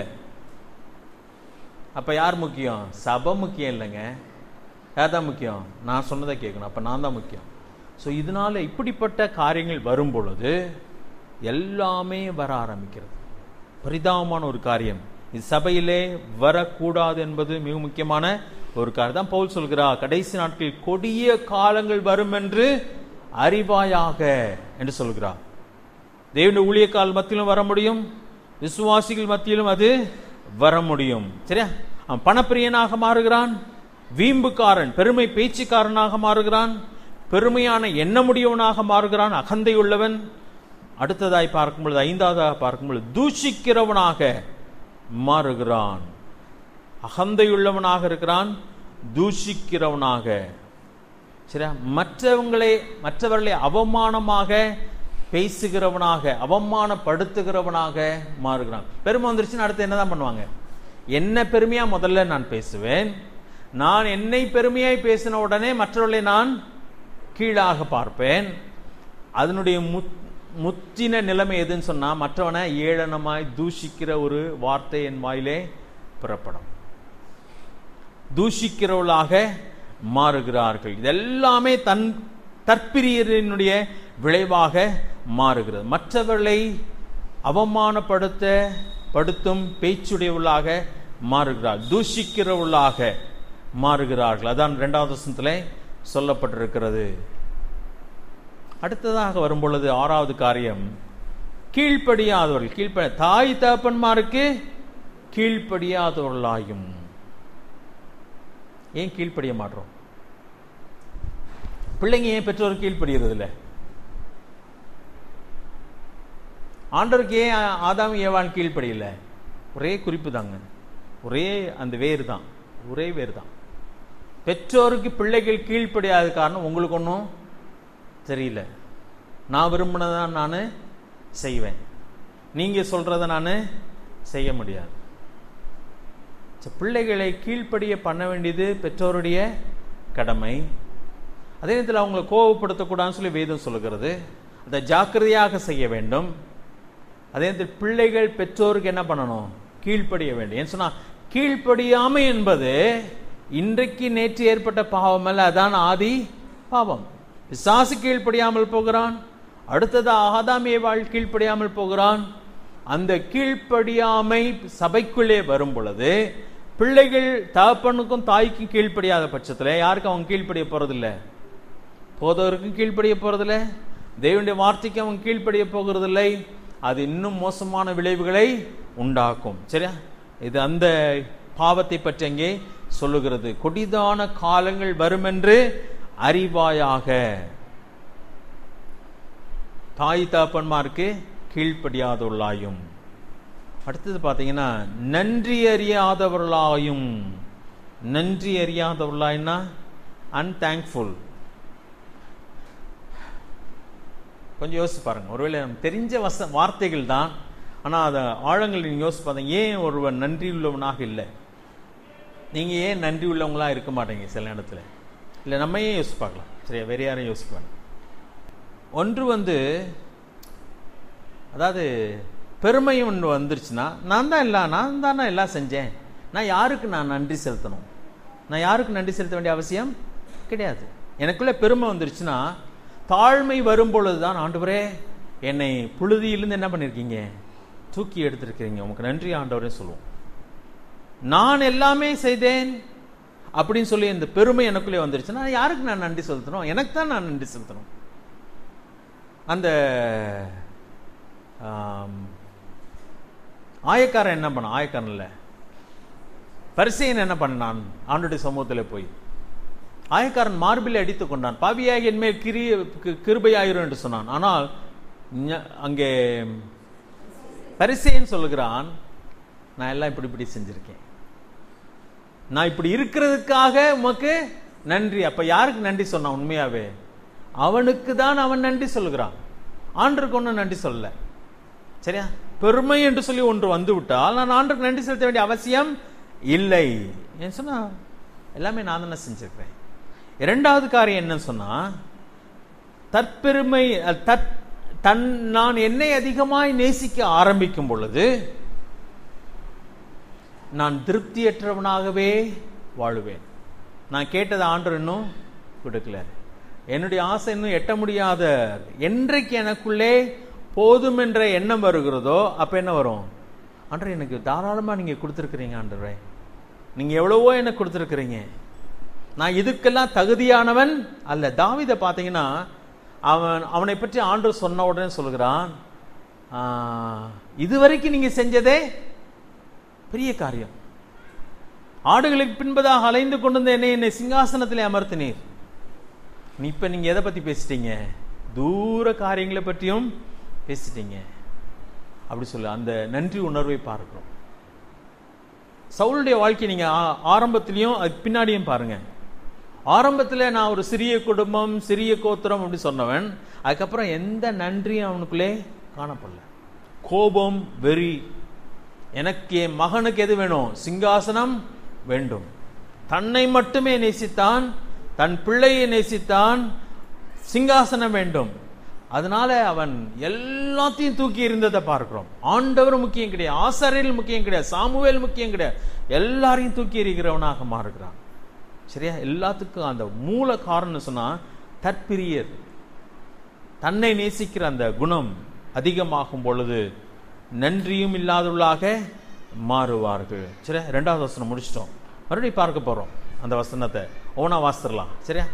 அப்ப யார் முக்கியம் சபை முக்கியம் இல்லைங்க யார் தான் முக்கியம் நான் சொன்னதை கேட்கணும் அப்ப நான் தான் முக்கியம் ஸோ இதனால இப்படிப்பட்ட காரியங்கள் வரும் பொழுது எல்லாமே வர ஆரம்பிக்கிறது பரிதாபமான ஒரு காரியம் இது சபையிலே வரக்கூடாது என்பது மிக முக்கியமான ஒரு காரியம் தான் பவுல் சொல்கிறார் கடைசி நாட்களில் கொடிய காலங்கள் வரும் என்று அறிவாயாக என்று சொல்கிறார் தேவனுடைய ஊழியக்கால் மத்தியிலும் வர முடியும் விசுவாசிகள் மத்தியிலும் அது வர முடியும் சரியா அவன் பணப்பிரியனாக மாறுகிறான் வீம்புக்காரன் பெருமை பேச்சுக்காரனாக மாறுகிறான் பெருமையான எண்ணமுடியவனாக மாறுகிறான் அகந்தை உள்ளவன் அடுத்ததாய் பார்க்கும் பொழுது ஐந்தாவதாக பார்க்கும் பொழுது தூஷிக்கிறவனாக மாறுகிறான் அகந்தையுள்ளவனாக இருக்கிறான் தூஷிக்கிறவனாக சரியா மற்றவங்களை மற்றவர்களை அவமானமாக பேசுகிறவனாக அவமானப்படுத்துகிறவனாக மாறுகிறான் பெருமை வந்துருச்சுன்னு அடுத்து என்னதான் பண்ணுவாங்க என்ன பெருமையா முதல்ல நான் பேசுவேன் நான் என்னை பெருமையாய் பேசின உடனே மற்றவர்களை நான் கீழாக பார்ப்பேன் அதனுடைய முத் முத்தின நிலைமை எதுன்னு சொன்னா மற்றவனை ஏளனமாய் தூஷிக்கிற ஒரு வார்த்தை என் வாயிலே புறப்படும் தூஷிக்கிறவர்களாக மாறுகிறார்கள் இதெல்லாமே தன் தற்பிரியரினுடைய விளைவாக மாறுகிறது மற்றவர்களை அவமானப்படுத்த படுத்தும் பேச்சுடையவர்களாக மாறுகிறார் தூஷிக்கிறவர்களாக மாறுகிறார்கள் அதான் இரண்டாவது வசனத்திலே சொல்லப்பட்டிருக்கிறது அடுத்ததாக வரும்பொழுது ஆறாவது காரியம் கீழ்ப்படியாதவர்கள் கீழ்ப்ப தாய் தகப்பன்மாருக்கு கீழ்ப்படியாதவர்களாயும் ஏன் கீழ்ப்படிய மாட்டோம் பிள்ளைங்க ஏன் பெற்றோர் கீழ்ப்படுகிறது இல்லை ஆண்டவருக்கு ஏன் ஆதாம் ஏவான் கீழ்ப்படியல ஒரே குறிப்பு தாங்க ஒரே அந்த வேறு தான் ஒரே வேறு தான் பெற்றோருக்கு பிள்ளைகள் கீழ்ப்படியாத காரணம் உங்களுக்கு ஒன்றும் தெரியல நான் விரும்பினதான் நான் செய்வேன் நீங்க சொல்றத நான் செய்ய முடியாது சரி, பிள்ளைகளை கீழ்ப்படிய பண்ண வேண்டியது பெற்றோருடைய கடமை அதே நேரத்தில் அவங்களை கோபப்படுத்தக்கூடாதுன்னு சொல்லி வேதம் சொல்லுகிறது அதை ஜாக்கிரதையாக செய்ய வேண்டும் அதே நேரத்தில் பிள்ளைகள் பெற்றோருக்கு என்ன பண்ணணும் கீழ்ப்படிய வேண்டும் ஏன்னு சொன்னா கீழ்ப்படியாமை என்பது இன்றைக்கு நேற்று ஏற்பட்ட பாவம் அல்ல அதான் ஆதி பாவம் பிசாசு கீழ்ப்படியாமல் போகிறான் அடுத்தது ஆதாம் ஏவாள் கீழ்ப்படியாமல் போகிறான் அந்த கீழ்ப்படியாமை சபைக்குள்ளே வரும் பொழுது பிள்ளைகள் தகப்பனுக்கும் தாய்க்கும் கீழ்ப்படியாத பட்சத்தில் யாருக்கும் அவங்க கீழ்ப்படிய போறதில்ல போதவருக்கும் கீழ்ப்படிய போறதில்லை தேவனுடைய வார்த்தைக்கு அவன் கீழ்ப்படிய போகிறதில்லை அது இன்னும் மோசமான விளைவுகளை உண்டாக்கும் சரியா இது அந்த பாவத்தை பற்றி அங்கே சொல்லுகிறது கொடிதான காலங்கள் வரும் என்று அறிவாயாக தாய் தாப்பன்மாருக்கு கீழ்ப்படியாதுள்ளாயும் அடுத்தது பார்த்தீங்கன்னா நன்றி அறியாதவர்களாயும் நன்றி அறியாதவர்களாயின்னா அன்தேங்க்ஃபுல் கொஞ்சம் யோசிச்சு பாருங்க ஒருவேளை நமக்கு தெரிஞ்ச வச வார்த்தைகள் தான் ஆனால் அதை ஆழங்கள் நீங்கள் யோசிச்சு பார்த்தீங்க ஏன் ஒருவன் நன்றி உள்ளவனாக இல்லை நீங்கள் ஏன் நன்றி உள்ளவங்களா இருக்க மாட்டீங்க சில இடத்துல இல்லை நம்ம ஏன் யோசிச்சு பார்க்கலாம் சரியா வேற யாரையும் யோசிக்க வேண்டாம் ஒன்று வந்து அதாவது பெருமை ஒன்று வந்துருச்சுன்னா நான் தான் எல்லாம் நான் தானே எல்லாம் செஞ்சேன் நான் யாருக்கு நான் நன்றி செலுத்தணும் நான் யாருக்கு நன்றி செலுத்த வேண்டிய அவசியம் கிடையாது எனக்குள்ள பெருமை வந்துருச்சுன்னா தாழ்மை வரும் பொழுது தான் ஆண்டவரே என்னை புழுதியிலிருந்து என்ன பண்ணியிருக்கீங்க தூக்கி எடுத்திருக்கிறீங்க உமக்கு நன்றி ஆண்டவரே சொல்லுவோம் நான் எல்லாமே செய்தேன் அப்படின்னு சொல்லி இந்த பெருமை எனக்குள்ளே வந்துருச்சுன்னா யாருக்கு நான் நன்றி செலுத்தணும் எனக்கு தான் நான் நன்றி செலுத்தணும் அந்த ஆம், ஆயக்காரன் என்ன பண்ண ஆயக்காரன் இல்லை பரிசையன் என்ன பண்ணான் ஆண்டுடைய சமூகத்தில் போய் ஆயக்காரன் மார்பில் அடித்துக் கொண்டான் பாவியாகி என்மேல் கிரிய கி- கிருபையாயிரும் என்று சொன்னான் ஆனால் ஞ- அங்கே பரிசேயன் சொல்லுகிறான் நான் எல்லாம் இப்படி இப்படி செஞ்சிருக்கேன் நான் இப்படி இருக்கிறதுக்காக உமக்கு நன்றி அப்ப யாருக்கு நன்றி சொன்னான் உண்மையாவே அவனுக்கு தான் அவன் நன்றி சொல்லுகிறான் ஆண்டருக்கு ஒன்றும் நன்றி சொல்லல சரியா பெருமை என்று சொல்லி ஒன்று வந்து விட்டால் நான் ஆண்டருக்கு நன்றி செலுத்த வேண்டிய அவசியம் இல்லை ஏன் சொன்னா எல்லாமே நான் தானே செஞ்சிருக்கிறேன் இரண்டாவது காரியம் என்ன சொன்னா தற்பெருமை அஹ், தற் தன் நான் என்னை அதிகமாய் நேசிக்க ஆரம்பிக்கும் பொழுது நான் திருப்தியற்றவனாகவே வாழுவேன் நான் கேட்டது ஆண்டவர் இன்னும் கொடுக்கல என்னுடைய ஆசை இன்னும் எட்ட முடியாத என்றைக்கு எனக்குள்ளே போதும் என்ற எண்ணம் வருகிறதோ அப்ப என்ன வரும் ஆண்டவர் எனக்கு தாராளமா நீங்க கொடுத்துருக்கிறீங்க ஆண்டவரே நீங்க எவ்வளவோ எனக்கு கொடுத்துருக்கிறீங்க நான் இதுக்கெல்லாம் தகுதியானவன் அல்ல தாவீதை பார்த்தீங்கன்னா அவன் அவனை பற்றி ஆண்டவர் சொன்ன உடனே சொல்கிறான் "ஆ, இதுவரைக்கும் நீங்க செஞ்சதே பெரிய காரியம் ஆடுகளுக்கு பின்பதாக அலைந்து கொண்டிருந்த என்னை என்னை சிங்காசனத்திலே அமர்த்தினீர் நீ இப்ப நீங்க எதை பத்தி பேசிட்டீங்க தூர காரியங்களை பற்றியும் பேசிட்டீங்க அப்படி சொல்லு அந்த நன்றி உணர்வை பார்க்கிறோம் சவுளுடைய வாழ்க்கை நீங்க ஆ- ஆரம்பத்திலையும் அதுக்கு பின்னாடியும் பாருங்க ஆரம்பத்துல நான் ஒரு சிறிய குடும்பம் சிறிய கோத்திரம் அப்படி சொன்னவன் அதுக்கப்புறம் எந்த நன்றியும் அவனுக்குள்ளே காணப்படல கோபம் வெறி எனக்கு என் மகனுக்கு எது வேணும் சிங்காசனம் வேண்டும் தன்னை மட்டுமே நேசித்தான் தன் பிள்ளையை நேசித்தான் சிங்காசனம் வேண்டும் அதனால அவன் எல்லாத்தையும் தூக்கி இருந்ததை பார்க்கிறோம் ஆண்டவர் முக்கியம் கிடையாது ஆசாரியல் முக்கியம் கிடையாது சாமுவேல் முக்கியம் கிடையாது எல்லாரையும் தூக்கி எறிகிறவனாக மாறுகிறான் சரியா எல்லாத்துக்கும் அந்த மூல காரணம் சொன்னா தற்பிரியர் தன்னை நேசிக்கிற அந்த குணம் அதிகமாகும் பொழுது நன்றியும் இல்லாதவர்களாக மாறுவார்கள் சரியா ரெண்டாவது வசனம் முடிச்சிட்டோம் மறுபடியும் பார்க்க போறோம் அந்த வசனத்தை ஓனா வாசிடலாம் சரியா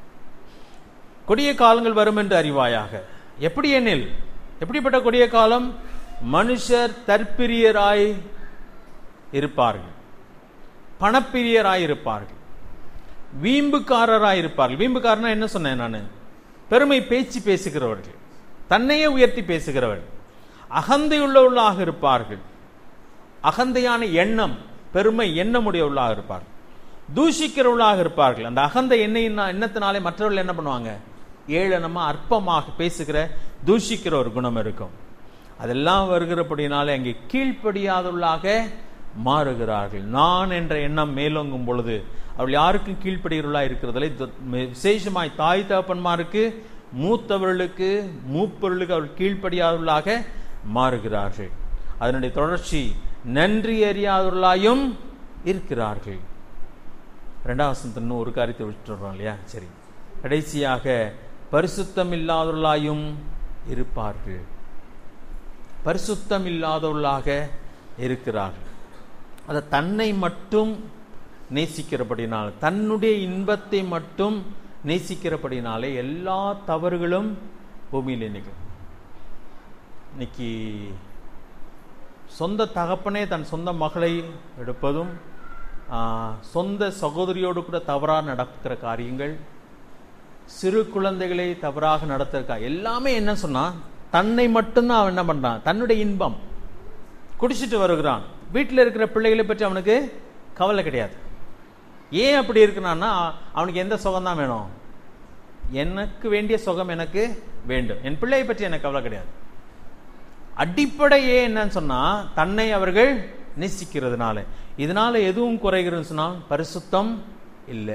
கொடிய காலங்கள் வரும் என்று அறிவாயாக எப்படி எனில் எப்படிப்பட்ட கொடிய காலம் மனுஷர் தற்பிரியராய் இருப்பார்கள் பணப்பிரியராய் இருப்பார்கள் வீம்புக்காரராய் இருப்பார்கள் வீம்புக்காரனா என்ன சொன்னேன் நான் பெருமை பேச்சு பேசுகிறவர்கள் தன்னையே உயர்த்தி பேசுகிறவர்கள் அகந்தையுள்ளவர்களாக இருப்பார்கள் அகந்தையான எண்ணம் பெருமை எண்ணமுடையவர்களாக இருப்பார்கள் தூஷிக்கிறவர்களாக இருப்பார்கள் அந்த அகந்த எண்ணெயினா எண்ணத்தினாலே மற்றவர்கள் என்ன பண்ணுவாங்க ஏளனமா அற்பமாக பேசுகிற தூஷிக்கிற ஒரு குணம் இருக்கும் அதெல்லாம் வருகிறபடினாலே அங்கே கீழ்ப்படியாதவர்களாக மாறுகிறார்கள் நான் என்ற எண்ணம் மேலோங்கும் பொழுது அவள் யாருக்கும் கீழ்ப்படிகிறவர்களா இருக்கிறதில்லை து- மே- விசேஷமாய் தாய் தகப்பன்மாருக்கு மூத்தவர்களுக்கு மூப்பொருளுக்கு அவள் கீழ்ப்படியாதவர்களாக மாறுகிறார்கள் அதனுடைய தொடர்ச்சி நன்றி அறியாதவர்களாயும் இருக்கிறார்கள் ரெண்டாவது வசனத்துல இன்னும் ஒரு காரியத்தை விட்டுறோம் இல்லையா சரி கடைசியாக பரிசுத்தம் இல்லாதவர்களாயும் இருப்பார்கள் பரிசுத்தம் இல்லாதவர்களாக இருக்கிறார்கள் அதை தன்னை மட்டும் நேசிக்கிறபடினால் தன்னுடைய இன்பத்தை மட்டும் நேசிக்கிறபடினாலே எல்லா தவறுகளும் பூமியிலே நிகழும் இன்னைக்கு சொந்த தகப்பனே தன் சொந்த மகளை எடுப்பதும் ஆ, சொந்த சகோதரியோடு கூட தவறாக நடக்கிற காரியங்கள் சிறு குழந்தைகளை தவறாக நடத்திருக்கா எல்லாமே என்ன சொன்னா தன்னை மட்டும்தான் அவன் என்ன பண்றான் தன்னுடைய இன்பம் குடிச்சிட்டு வருகிறான் வீட்டில் இருக்கிற பிள்ளைகளை பற்றி அவனுக்கு கவலை கிடையாது ஏன் அப்படி இருக்கிறான்னா அவனுக்கு எந்த சுகம் தான் வேணும் எனக்கு வேண்டிய சுகம் எனக்கு வேண்டும் என் பிள்ளையை பற்றி எனக்கு கவலை கிடையாது அடிப்படையே என்னன்னு சொன்னா தன்னை அவர்கள் நேசிக்கிறதுனால இதனால எதுவும் குறைகிறதுன்னு சொன்னா பரிசுத்தம் இல்லை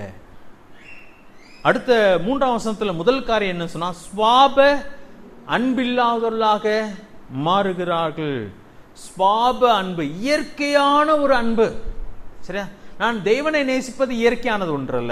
அடுத்த மூன்றாம் வசனத்துல முதல் காரியம் என்ன சொன்னா சுவாப அன்பில்லாதவர்களாக மாறுகிறார்கள் சுவாப அன்பு இயற்கையான ஒரு அன்பு சரியா நான் தேவனை நேசிப்பது இயற்கையானது ஒன்றல்ல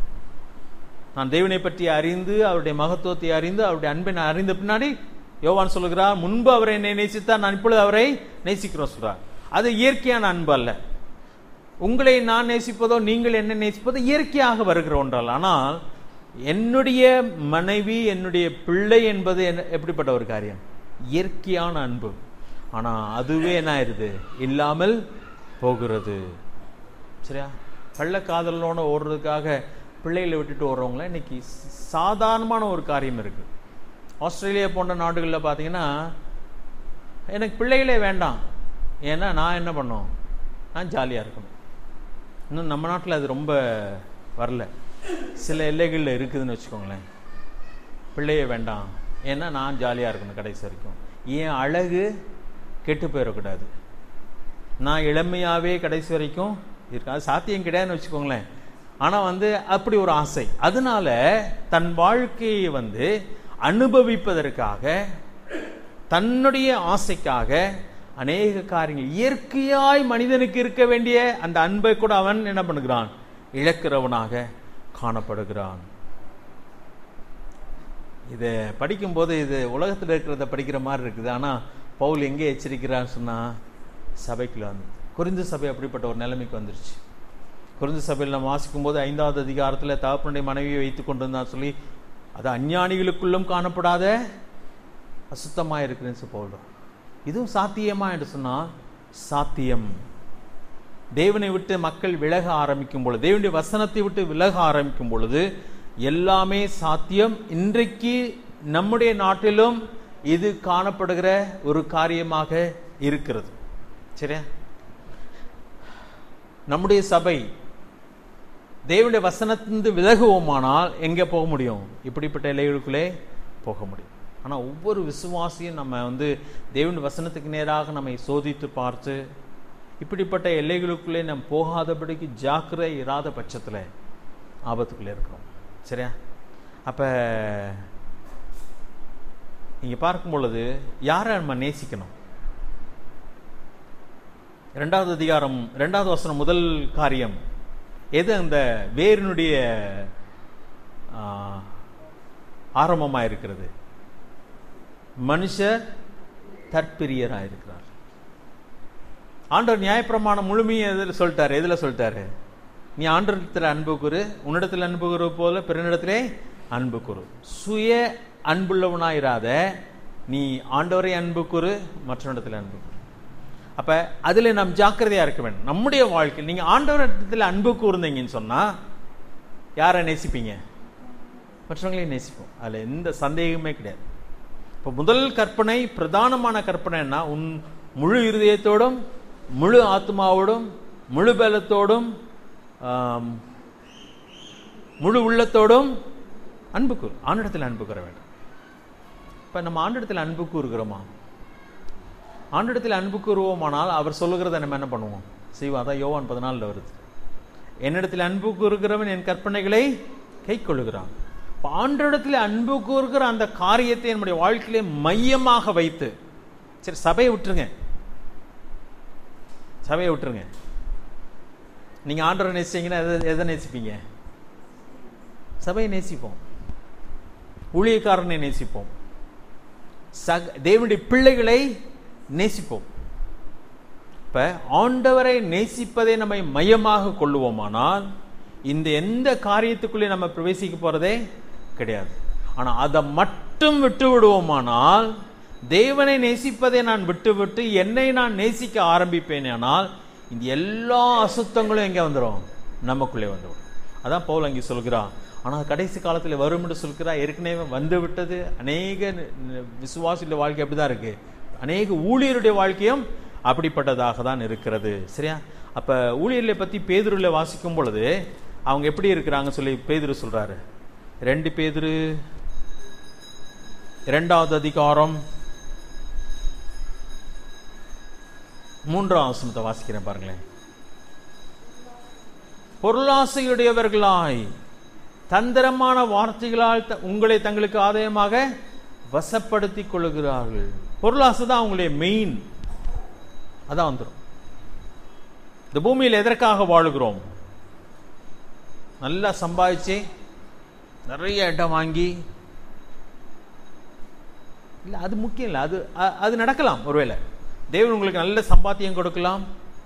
நான் தேவனை பற்றி அறிந்து அவருடைய மகத்துவத்தை அறிந்து அவருடைய அன்பை நான் அறிந்த பின்னாடி யோவான் சொல்லுகிறார் முன்பு அவரை என்னை நேசித்தார் நான் இப்பொழுது அவரை நேசிக்கிறோம் சொல்றார் அது இயற்கையான அன்பு அல்ல உங்களை நான் நேசிப்பதோ நீங்கள் என்ன நேசிப்பதோ இயற்கையாக வருகிற ஒன்றல்ல ஆனால் என்னுடைய மனைவி என்னுடைய பிள்ளை என்பது என்ன- எப்படிப்பட்ட ஒரு காரியம் இயற்கையான அன்பு ஆனா அதுவே என்ன ஆயிருது இல்லாமல் போகிறது சரியா கள்ளக்காதலோட ஓடுறதுக்காக பிள்ளைகளை விட்டுட்டு ஓடுறவங்கள இன்னைக்கு சாதாரணமான ஒரு காரியம் இருக்கு ஆஸ்திரேலியா போன்ற நாடுகளில் பார்த்தீங்கன்னா எனக்கு பிள்ளைகளே வேண்டாம் ஏன்னா நான் என்ன பண்ணோம் நான் ஜாலியாக இருக்கணும் இன்னும் நம்ம நாட்டில் அது ரொம்ப வரல சில எல்லைகளில் இருக்குதுன்னு வச்சுக்கோங்களேன் பிள்ளையே வேண்டாம் ஏன்னா நான் ஜாலியாக இருக்கணும் கடைசி வரைக்கும் ஏன் அழகு கெட்டு போயிடக்கூடாது நான் இளமையாவே கடைசி வரைக்கும் இருக்கு அது சாத்தியம் கிடையாதுன்னு வச்சுக்கோங்களேன் ஆனா வந்து அப்படி ஒரு ஆசை அதனால தன் வாழ்க்கையை வந்து அனுபவிப்பதற்காக தன்னுடைய ஆசைக்காக அநேக காரியங்கள் இயற்கையாய் மனிதனுக்கு இருக்க வேண்டிய அந்த அன்பை கூட அவன் என்ன பண்ணுகிறான் இழக்கிறவனாக காணப்படுகிறான் இதை படிக்கும்போது இது உலகத்தில் இருக்கிறத படிக்கிற மாதிரி இருக்குது ஆனால் பவுல் எங்கே எச்சரிக்கிறான்னு சொன்னா சபைக்குள்ள வந்து குறிந்து சபை அப்படிப்பட்ட ஒரு நிலைமைக்கு வந்துருச்சு குறிந்து சபையில் நம்ம வாசிக்கும் போது ஐந்தாவது அதிகாரத்தில் தகப்பனுடைய மனைவியை வைத்து கொண்டு இருந்தான்னு சொல்லி அது அஞ்ஞானிகளுக்குள்ளும் காணப்படாத அசுத்தமாக இருக்குன்னு சொல்லி போடுறோம் இதுவும் சாத்தியமா என்று சொன்னால் சாத்தியம் தேவனை விட்டு மக்கள் விலக ஆரம்பிக்கும் பொழுது தேவனுடைய வசனத்தை விட்டு விலக ஆரம்பிக்கும் பொழுது எல்லாமே சாத்தியம் இன்றைக்கு நம்முடைய நாட்டிலும் இது காணப்படுகிற ஒரு காரியமாக இருக்கிறது சரியா நம்முடைய சபை தேவனுடைய வசனத்திலிருந்து விலகுவோமானால் எங்கே போக முடியும் இப்படிப்பட்ட இலைகளுக்குள்ளே போக முடியும் ஆனால் ஒவ்வொரு விசுவாசியும் நம்ம வந்து தேவனுடைய வசனத்துக்கு நேராக நம்மை சோதித்து பார்த்து இப்படிப்பட்ட எல்லைகளுக்குள்ளே நம்ம போகாதபடிக்கு ஜாக்கிரதை இராத பட்சத்தில் ஆபத்துக்குள்ளே இருக்கிறோம் சரியா அப்போ இங்கே பார்க்கும் பொழுது யாரை நம்ம நேசிக்கணும் இரண்டாவது அதிகாரம் இரண்டாவது வசனம் முதல் காரியம் எது அந்த வேரினுடைய ஆரம்பமாக இருக்கிறது மனுஷர் தற்பிரியராக இருக்கிறார் ஆண்டவர் நியாயப்பிரமாணம் முழுமையை எதில் சொல்லிட்டாரு எதுல சொல்லிட்டாரு நீ ஆண்டவரத்தில் அன்பு கூறு உன்னிடத்தில் அன்பு கூறு போல பிறனிடத்திலே அன்பு கூறு சுய அன்புள்ளவனாயிராத நீ ஆண்டவரை அன்பு கூறு மற்றவனிடத்தில் அன்பு கூறு அப்ப அதுல நாம் ஜாக்கிரதையா இருக்க வேண்டும் நம்முடைய வாழ்க்கை நீங்க ஆண்டவரிடத்தில் அன்பு கூர்ந்தீங்கன்னு சொன்னா யாரை நேசிப்பீங்க மற்றவங்களையும் நேசிப்போம் அதுல எந்த சந்தேகமே கிடையாது இப்போ முதல் கற்பனை பிரதானமான கற்பனைன்னா உன் முழு இருதயத்தோடும் முழு ஆத்மாவோடும் முழு பலத்தோடும் ஆம், முழு உள்ளத்தோடும் அன்பு கூறு ஆண்டிடத்தில் அன்பு கூற வேண்டும் இப்போ நம்ம ஆண்டிடத்தில் அன்பு கூறுகிறோமா ஆண்டிடத்தில் அன்பு கூறுவோமானால் அவர் சொல்லுகிறத நம்ம என்ன பண்ணுவோம் செய்வோம் அதான் யோவான் பதினாலில் வருது என்னிடத்தில் அன்பு கூறுகிறவன் என் கற்பனைகளை கை கொள்ளுகிறான் ஆண்டிடத்தில் அன்பு கூறுகிற அந்த காரியத்தை என்னுடைய வாழ்க்கையிலே மையமாக வைத்து சரி சபையை விட்டுருங்க சபையை விட்டுருங்க நீங்க ஆண்டவரை நேசிச்சீங்கன்னா எதை எதை நேசிப்பீங்க சபையை நேசிப்போம் ஊழியக்காரனை நேசிப்போம் சக தேவனுடைய பிள்ளைகளை நேசிப்போம் இப்ப ஆண்டவரை நேசிப்பதை நம்மை மையமாக கொள்ளுவோமானால் இந்த எந்த காரியத்துக்குள்ளே நம்ம பிரவேசிக்க போறதே கிடையாது ஆனா அதை மட்டும் விட்டு விடுவோமானால் தேவனை நேசிப்பதை நான் விட்டுவிட்டு என்னை நான் நேசிக்க ஆரம்பிப்பேனானால் இந்த எல்லா அசுத்தங்களும் எங்கே வந்துடும் நமக்குள்ளே வந்துடும் அதான் பவுல் அங்கே சொல்கிறான் ஆனால் கடைசி காலத்தில் வரும் என்று சொல்கிறா ஏற்கனவே வந்து விட்டது அநேக விசுவாசியுடைய வாழ்க்கை அப்படி தான் இருக்கு அநேக ஊழியருடைய வாழ்க்கையும் அப்படிப்பட்டதாக தான் இருக்கிறது சரியா அப்ப ஊழியர்களை பத்தி பேதுருல வாசிக்கும் பொழுது அவங்க எப்படி இருக்கிறாங்க சொல்லி பேதுரு சொல்றாரு ரெண்டு பேதுரு இரண்டாவது அதிகாரம் மூன்றாம் வசனத்தை வாசிக்கிறேன் பாருங்களேன் பொருளாசையுடையவர்களாய் தந்திரமான வார்த்தைகளால் த- உங்களை தங்களுக்கு ஆதாயமாக வசப்படுத்திக் கொள்ளுகிறார்கள் பொருளாசை தான் அவங்களுடைய மெயின் அதான் வந்துடும் இந்த பூமியில் எதற்காக வாழுகிறோம் நல்லா சம்பாதிச்சு நிறைய இடம் வாங்கி இல்ல அது முக்கியம் இல்லை அது அ- அது நடக்கலாம் ஒருவேளை தேவன் உங்களுக்கு நல்ல சம்பாத்தியம் கொடுக்கலாம்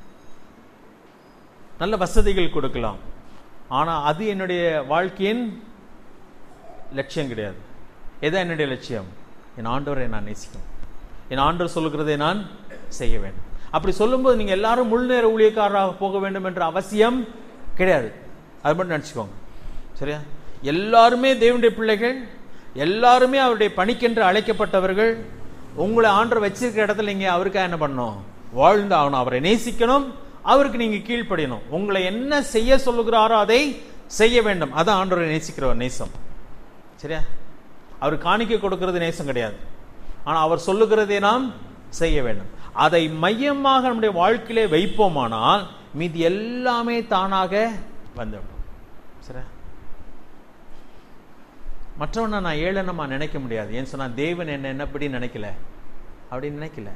நல்ல வசதிகள் கொடுக்கலாம் ஆனா அது என்னுடைய வாழ்க்கையின் லட்சியம் கிடையாது எதான் என்னுடைய லட்சியம் என் ஆண்டவரை நான் நேசிக்கணும் என் ஆண்டவர் சொல்லுகிறதை நான் செய்ய வேண்டும் அப்படி சொல்லும்போது நீங்க எல்லாரும் முழு நேர ஊழியக்காரராக போக வேண்டும் என்ற அவசியம் கிடையாது அது மட்டும் நினச்சிக்கோங்க சரியா எல்லாருமே தேவனுடைய பிள்ளைகள் எல்லாருமே அவருடைய பணிக்கென்று அழைக்கப்பட்டவர்கள் உங்களை ஆண்டவர் வச்சிருக்கிற இடத்துல நீங்க அவருக்காக என்ன பண்ணணும் வாழ்ந்து ஆகணும் அவரை நேசிக்கணும் அவருக்கு நீங்க கீழ்ப்படியணும் உங்களை என்ன செய்ய சொல்லுகிறாரோ அதை செய்ய வேண்டும் அதான் ஆண்டவரை நேசிக்கிற நேசம் சரியா அவர் காணிக்கை கொடுக்கிறது நேசம் கிடையாது ஆனா அவர் சொல்லுகிறதை நாம் செய்ய வேண்டும் அதை மையமாக நம்முடைய வாழ்க்கையிலே வைப்போமானால் மீதி எல்லாமே தானாக வந்துவிடும் சரியா மற்றவனை நான் ஏளனமா நினைக்க முடியாது ஏன் சொன்னா தேவன் என்ன என்னப்படி நினைக்கல அப்படின்னு நினைக்கல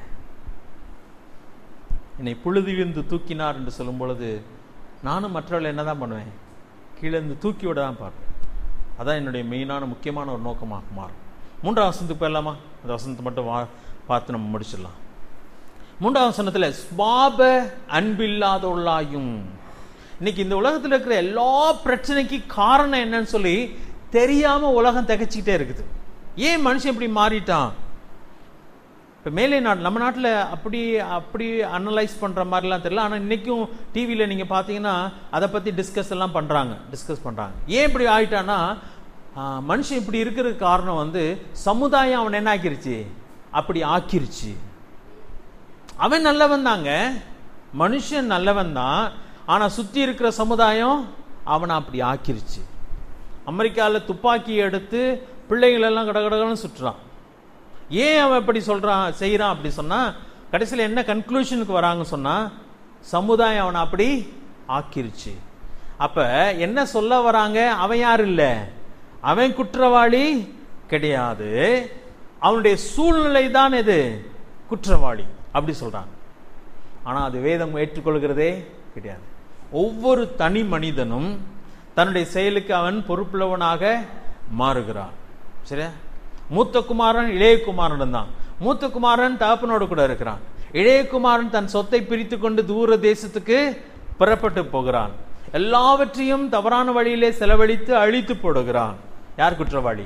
என்னை புழுதிலிருந்து தூக்கினார் என்று சொல்லும் பொழுது நானும் மற்றவர்கள் என்ன தான் பண்ணுவேன் கீழே இருந்து தூக்கி விட தான் பார்ப்பேன் அதான் என்னுடைய மெயினான முக்கியமான ஒரு நோக்கமாக மாறும் மூன்றாம் வசனத்துக்கு போயிடலாமா அந்த வசனத்தை மட்டும் வா பார்த்து நம்ம முடிச்சிடலாம் மூன்றாம் வசனத்துல ஸ்வாப அன்பில்லாதவர்களாயும் இன்னைக்கு இந்த உலகத்துல இருக்கிற எல்லா பிரச்சனைக்கு காரணம் என்னன்னு சொல்லி தெரியாம உலகம் திகைச்சிக்கிட்டே இருக்குது ஏன் மனுஷன் இப்படி மாறிட்டான் இப்போ மேலே நாடு நம்ம நாட்டில் அப்படி அப்படி அனலைஸ் பண்ணுற மாதிரிலாம் தெரியல ஆனால் இன்றைக்கும் டிவியில் நீங்கள் பார்த்தீங்கன்னா அதை பற்றி டிஸ்கஸ் எல்லாம் பண்ணுறாங்க டிஸ்கஸ் பண்ணுறாங்க ஏன் இப்படி ஆயிட்டான்னா ஆ, மனுஷன் இப்படி இருக்கிறதுக்கு காரணம் வந்து சமுதாயம் அவன் என்ன ஆக்கிருச்சு அப்படி ஆக்கிருச்சு அவன் நல்லவன் தாங்க மனுஷன் நல்லவன் தான் ஆனால் சுற்றி இருக்கிற சமுதாயம் அவனை அப்படி ஆக்கிருச்சு அமெரிக்காவில் துப்பாக்கி எடுத்து பிள்ளைகள் எல்லாம் கடகடகன்னு சுற்றுறான் ஏன் அவன் இப்படி சொல்றான் செய்யறான் அப்படி சொன்னா கடைசியில் என்ன கன்க்ளூஷனுக்கு வராங்க சொன்னா சமுதாயம் அவனை அப்படி ஆக்கிருச்சு அப்ப என்ன சொல்ல வராங்க அவன் யார் இல்ல அவன் குற்றவாளி கிடையாது அவனுடைய சூழ்நிலை தான் எது குற்றவாளி அப்படி சொல்றாங்க ஆனா அது வேதம் ஏற்றுக்கொள்கிறதே கிடையாது ஒவ்வொரு தனி மனிதனும் தன்னுடைய செயலுக்கு அவன் பொறுப்புள்ளவனாக மாறுகிறான் சரியா மூத்த குமாரன் இளைய குமாரன் தான் மூத்த குமாரன் தகப்பனோடு கூட இருக்கிறான் இளைய குமாரன் தன் சொத்தை பிரித்து கொண்டு தூர தேசத்துக்கு புறப்பட்டு போகிறான் எல்லாவற்றையும் தவறான வழியிலே செலவழித்து அழித்து போடுகிறான் யார் குற்றவாளி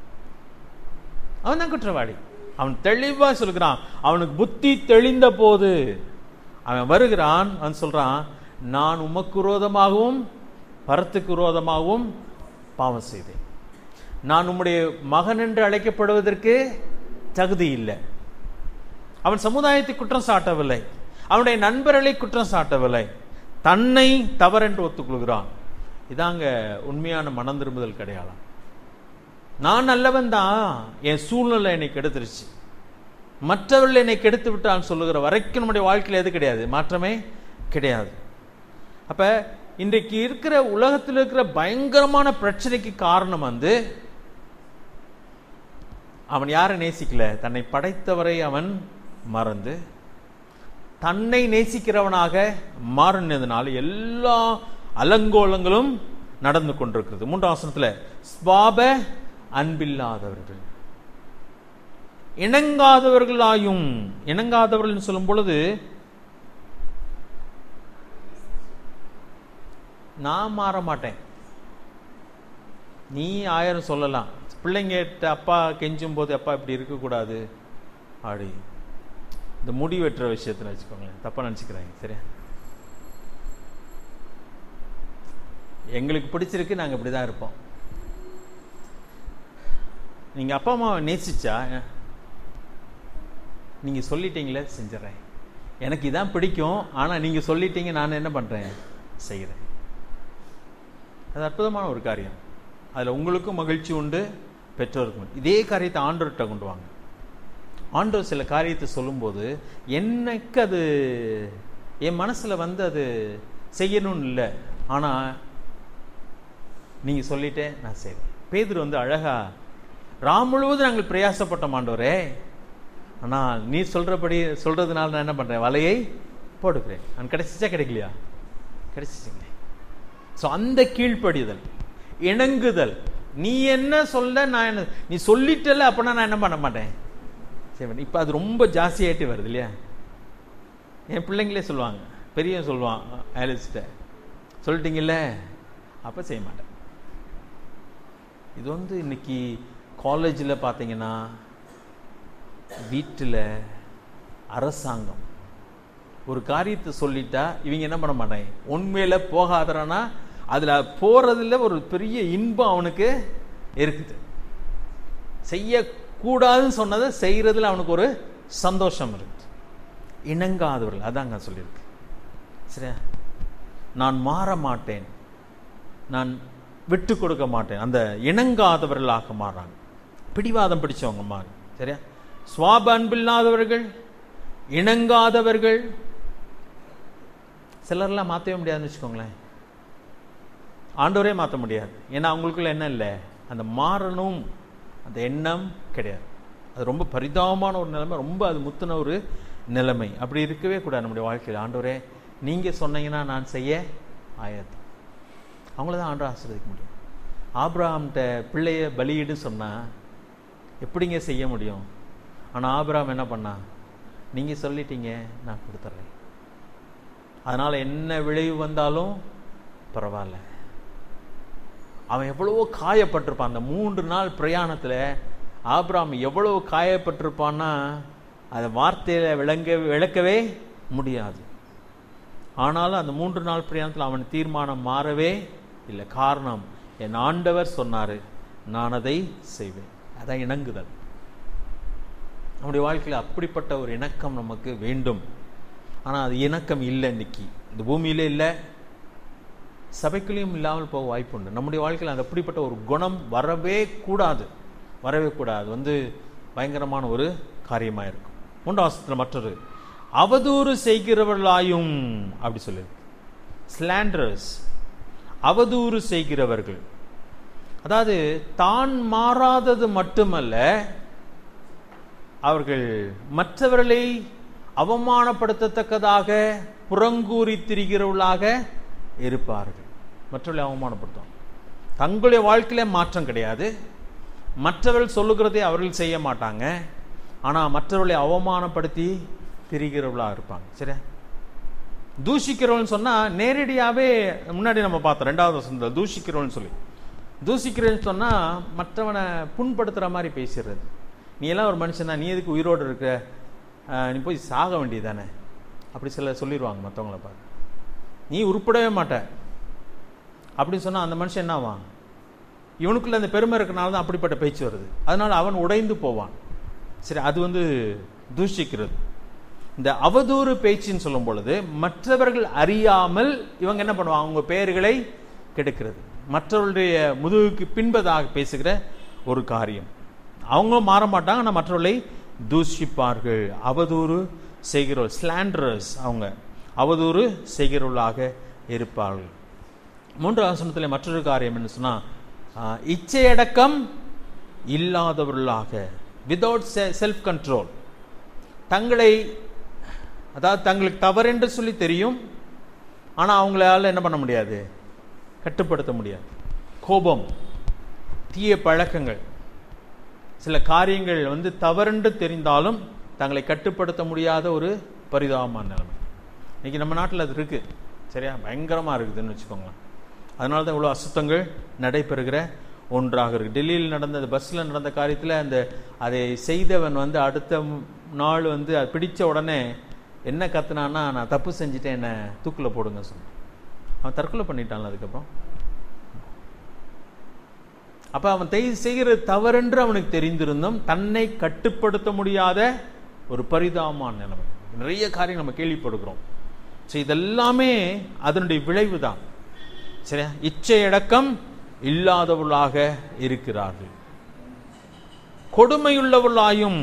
அவன் தான் குற்றவாளி அவன் தெளிவா சொல்கிறான் அவனுக்கு புத்தி தெளிந்த போது அவன் வருகிறான் அவன் சொல்றான் நான் உமக்கு விரோதமாகவும் பரத்துக்கு விரோதமாகவும் பாவம் செய்தேன் நான் உம்முடைய மகன் என்று அழைக்கப்படுவதற்கு தகுதி இல்லை அவன் சமுதாயத்தை குற்றம் சாட்டவில்லை அவனுடைய நண்பர்களை குற்றம் சாட்டவில்லை தன்னை தவறென்று ஒத்துக்கொள்கிறான் இதாங்க உண்மையான மனம் திரும்புதல் கிடையாளம் நான் நல்லவன் தான் என் சூழ்நிலை என்னை கெடுத்துருச்சு மற்றவர்கள் என்னை கெடுத்து விட்டான்னு சொல்லுகிற வரைக்கும் நம்முடைய வாழ்க்கையில் எது கிடையாது மாற்றமே கிடையாது அப்ப இன்றைக்கு இருக்கிற உலகத்தில் இருக்கிற பயங்கரமான பிரச்சனைக்கு காரணம் வந்து அவன் யாரை நேசிக்கல தன்னை படைத்தவரை அவன் மறந்து தன்னை நேசிக்கிறவனாக மாறினதுனால எல்லா அலங்கோலங்களும் நடந்து கொண்டிருக்கிறது மூன்றாம் வசனத்துல ஸ்வாப அன்பில்லாதவர்கள் இணங்காதவர்களாயும் இணங்காதவர்கள் சொல்லும் பொழுது நான் மாற மாட்டேன் நீ ஆயிரம் சொல்லலாம் பிள்ளைங்கிட்ட அப்பா கெஞ்சும் போது அப்பா இப்படி இருக்கக்கூடாது அப்படி இந்த முடி வெட்டுற விஷயத்துல வச்சுக்கோங்களேன் தப்பா நினச்சிக்கிறாங்க சரியா எங்களுக்கு பிடிச்சிருக்கு நாங்கள் இப்படி தான் இருப்போம் நீங்கள் அப்பா அம்மாவை நேசிச்சா நீங்கள் சொல்லிட்டீங்களே செஞ்சிடறேன் எனக்கு இதான் பிடிக்கும் ஆனால் நீங்கள் சொல்லிட்டீங்க நான் என்ன பண்ணுறேன் செய்கிறேன் அது அற்புதமான ஒரு காரியம் அதில் உங்களுக்கும் மகிழ்ச்சி உண்டு பெற்றோருக்கும் உண்டு. இதே காரியத்தை ஆண்டவர்கிட்ட கொண்டு வாங்க ஆண்டவர் சில காரியத்தை சொல்லும்போது எனக்கு அது என் மனசில் வந்து அது செய்யணும்னு இல்லை ஆனால் நீங்கள் சொல்லிட்டே நான் செய்வேன் பேதுரு வந்து அழகா ராம் முழுவதும் நாங்கள் பிரயாசப்பட்டோம் ஆண்டவரே ஆனால் நீ சொல்றபடி சொல்றதுனால நான் என்ன பண்றேன் வலையை போடுகிறேன் நான் கிடைச்சிச்சா கிடைக்கலையா கிடைச்சிச்சுங்க ஸோ அந்த கீழ்ப்படிதல் இணங்குதல் நீ என்ன சொல்ல நான் என்ன நீ சொல்லிட்டல அப்படின்னா நான் என்ன பண்ண மாட்டேன் சரி இப்போ அது ரொம்ப ஜாஸ்தியாயிட்டு வருது இல்லையா என் பிள்ளைங்களே சொல்லுவாங்க பெரியவன் சொல்லுவான் ஆலிஸ்ட சொல்லிட்டீங்கல்ல அப்போ செய்ய மாட்டேன் இது வந்து இன்னைக்கு காலேஜில் பார்த்தீங்கன்னா வீட்டில் அரசாங்கம் ஒரு காரியத்தை சொல்லிட்டா இவங்க என்ன பண்ண மாட்டாங்க உண்மையில போகாதறனா அதுல போறதுல ஒரு பெரிய இன்பம் அவனுக்கு இருக்குது செய்யக்கூடாதுன்னு சொன்னதை செய்யறதுல அவனுக்கு ஒரு சந்தோஷம் இருக்கு இணங்காதவர்கள் அதாங்க சொல்லியிருக்கு சரியா நான் மாற மாட்டேன் நான் விட்டு கொடுக்க மாட்டேன் அந்த இணங்காதவர்களாக மாறாங்க பிடிவாதம் பிடிச்சவங்க மாறு சரியா சுவாப அன்பில்லாதவர்கள் இணங்காதவர்கள் சிலர்லாம் மாற்றவே முடியாதுன்னு வச்சுக்கோங்களேன் ஆண்டவரே மாற்ற முடியாது ஏன்னா அவங்களுக்குள்ள என்ன இல்லை அந்த மாறணும் அந்த எண்ணம் கிடையாது அது ரொம்ப பரிதாபமான ஒரு நிலைமை ரொம்ப அது முத்தின ஒரு நிலைமை அப்படி இருக்கவே கூடாது நம்முடைய வாழ்க்கையில் ஆண்டவரே நீங்கள் சொன்னீங்கன்னா நான் செய்ய ஆயத்தம் அவங்கள தான் ஆண்டவர் ஆசீர்வதிக்க முடியும் ஆப்ரஹாம்கிட்ட பிள்ளைய பலியிடு சொன்னால் எப்படிங்க செய்ய முடியும் ஆனால் ஆபிரகாம் என்ன பண்ணா நீங்கள் சொல்லிட்டீங்க நான் கொடுத்துட்றேன் அதனால் என்ன விளைவு வந்தாலும் பரவாயில்ல அவன் எவ்வளவோ காயப்பட்டிருப்பான் அந்த மூன்று நாள் பிரயாணத்தில் ஆபிராம் எவ்வளவு காயப்பட்டிருப்பான்னா அதை வார்த்தையில் விளங்க விளக்கவே முடியாது ஆனாலும் அந்த மூன்று நாள் பிரயாணத்தில் அவன் தீர்மானம் மாறவே இல்லை காரணம் என் ஆண்டவர் சொன்னார் நான் அதை செய்வேன் அதான் இணங்குதல் நம்முடைய வாழ்க்கையில் அப்படிப்பட்ட ஒரு இணக்கம் நமக்கு வேண்டும் ஆனால் அது இணக்கம் இல்லை இன்னைக்கு இந்த பூமியிலே இல்லை சபைக்குள்ளேயும் இல்லாமல் போக வாய்ப்பு உண்டு நம்முடைய வாழ்க்கையில் அது அப்படிப்பட்ட ஒரு குணம் வரவே கூடாது வரவே கூடாது வந்து பயங்கரமான ஒரு காரியமாக இருக்கும் மூன்றாவசத்தில் மற்றொரு அவதூறு செய்கிறவர்களாயும் அப்படி சொல்லு ஸ்லாண்டர்ஸ் அவதூறு செய்கிறவர்கள் அதாவது தான் மாறாதது மட்டுமல்ல அவர்கள் மற்றவர்களை அவமானப்படுத்தத்தக்கதாக புறங்கூறி திரிகிறவர்களாக இருப்பார்கள் மற்றவர்களை அவமானப்படுத்தும் தங்களுடைய வாழ்க்கையில மாற்றம் கிடையாது மற்றவர்கள் சொல்லுகிறதை அவர்கள் செய்ய மாட்டாங்க ஆனால் மற்றவர்களை அவமானப்படுத்தி திரிகிறவர்களாக இருப்பாங்க சரியா தூஷிக்கிறவன் சொன்னால் நேரடியாகவே முன்னாடி நம்ம பார்த்தோம் ரெண்டாவது வசனத்தில் தூஷிக்கிறவன் சொல்லி தூஷிக்கிறேன்னு சொன்னால் மற்றவனை புண்படுத்துகிற மாதிரி பேசிடுறது நீ எல்லாம் ஒரு மனுஷன் தான் நீ எதுக்கு உயிரோடு இருக்க ஆஹ் நீ போய் சாக வேண்டியதானே அப்படி சில சொல்லிடுவாங்க மற்றவங்கள பார்த்து நீ உருப்படவே மாட்ட அப்படின்னு சொன்னால் அந்த மனுஷன் என்னவான் இவனுக்குள்ள அந்த பெருமை இருக்கனால தான் அப்படிப்பட்ட பேச்சு வருது அதனால அவன் உடைந்து போவான் சரி அது வந்து தூஷிக்கிறது இந்த அவதூறு பேச்சுன்னு சொல்லும் பொழுது மற்றவர்கள் அறியாமல் இவங்க என்ன பண்ணுவாங்க அவங்க பெயர்களை கெடுக்கிறது மற்றவர்களுடைய முதுகுக்கு பின்பதாக பேசுகிற ஒரு காரியம் அவங்களும் மாற மாட்டாங்க ஆனால் மற்றவர்களை தூஷிப்பார்கள் அவதூறு செய்கிறவர்கள் ஸ்லாண்டரஸ் அவங்க அவதூறு செய்கிறவர்களாக இருப்பார்கள் மூன்றாவது வசனத்தில் மற்றொரு காரியம் என்ன சொன்னா ஆஹ், இச்சையடக்கம் இல்லாதவர்களாக விதவுட் செல்ஃப் கண்ட்ரோல் தங்களை அதாவது தங்களுக்கு தவறென்று சொல்லி தெரியும் ஆனால் அவங்களால என்ன பண்ண முடியாது கட்டுப்படுத்த முடியாது கோபம் தீய பழக்கங்கள் சில காரியங்கள் வந்து தவறென்று தெரிந்தாலும் தங்களை கட்டுப்படுத்த முடியாத ஒரு பரிதாபமான நிலைமை இன்னைக்கு நம்ம நாட்டில் அது இருக்கு சரியா பயங்கரமாக இருக்குதுன்னு வச்சுக்கோங்களேன் அதனால தான் இவ்வளோ அசுத்தங்கள் நடைபெறுகிற ஒன்றாக இருக்கு டெல்லியில் நடந்த அந்த பஸ்ஸில் நடந்த காரியத்தில் அந்த அதை செய்தவன் வந்து அடுத்த நாள் வந்து அது பிடிச்ச உடனே என்ன கத்துனான்னா நான் தப்பு செஞ்சுட்டேன் என்ன தூக்கில் போடுங்க சொன்னான் அவன் தற்கொலை பண்ணிட்டான்ல அதுக்கப்புறம் அப்ப அவன் தெய் செய்கிறது தவறென்று அவனுக்கு தெரிந்திருந்தும் தன்னை கட்டுப்படுத்த முடியாத ஒரு பரிதாபமான நிலைமை நிறைய காரியம் நம்ம கேள்விப்படுகிறோம் சரி இதெல்லாமே அதனுடைய விளைவு தான் சரியா இச்சை அடக்கம் இல்லாதவர்களாக இருக்கிறார்கள் கொடுமையுள்ளவர்களாயும்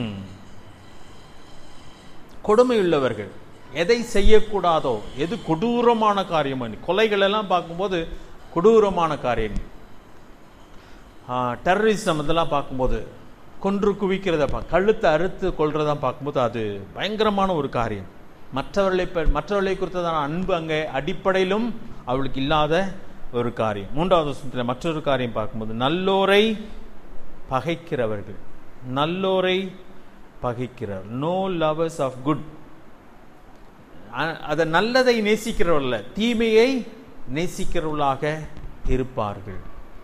கொடுமையுள்ளவர்கள் எதை செய்யக்கூடாதோ எது கொடூரமான காரியம் கொலைகள் எல்லாம் பார்க்கும்போது கொடூரமான காரியங்கள் டெரரிசம் இதெல்லாம் பார்க்கும்போது கொன்று குவிக்கிறத பா கழுத்தை அறுத்து கொள்றதா பார்க்கும்போது அது பயங்கரமான ஒரு காரியம் மற்றவர்களை ப- மற்றவர்களை குறித்ததான அன்பு அங்கே அடிப்படையிலும் அவளுக்கு இல்லாத ஒரு காரியம் மூன்றாவது வசனத்தில் மற்றொரு காரியம் பார்க்கும்போது நல்லோரை பகைக்கிறவர்கள் நல்லோரை பகைக்கிறவர் நோ லவர்ஸ் ஆஃப் குட் அதை நல்லதை நேசிக்கிறவர்கள தீமையை நேசிக்கிறவர்களாக இருப்பார்கள்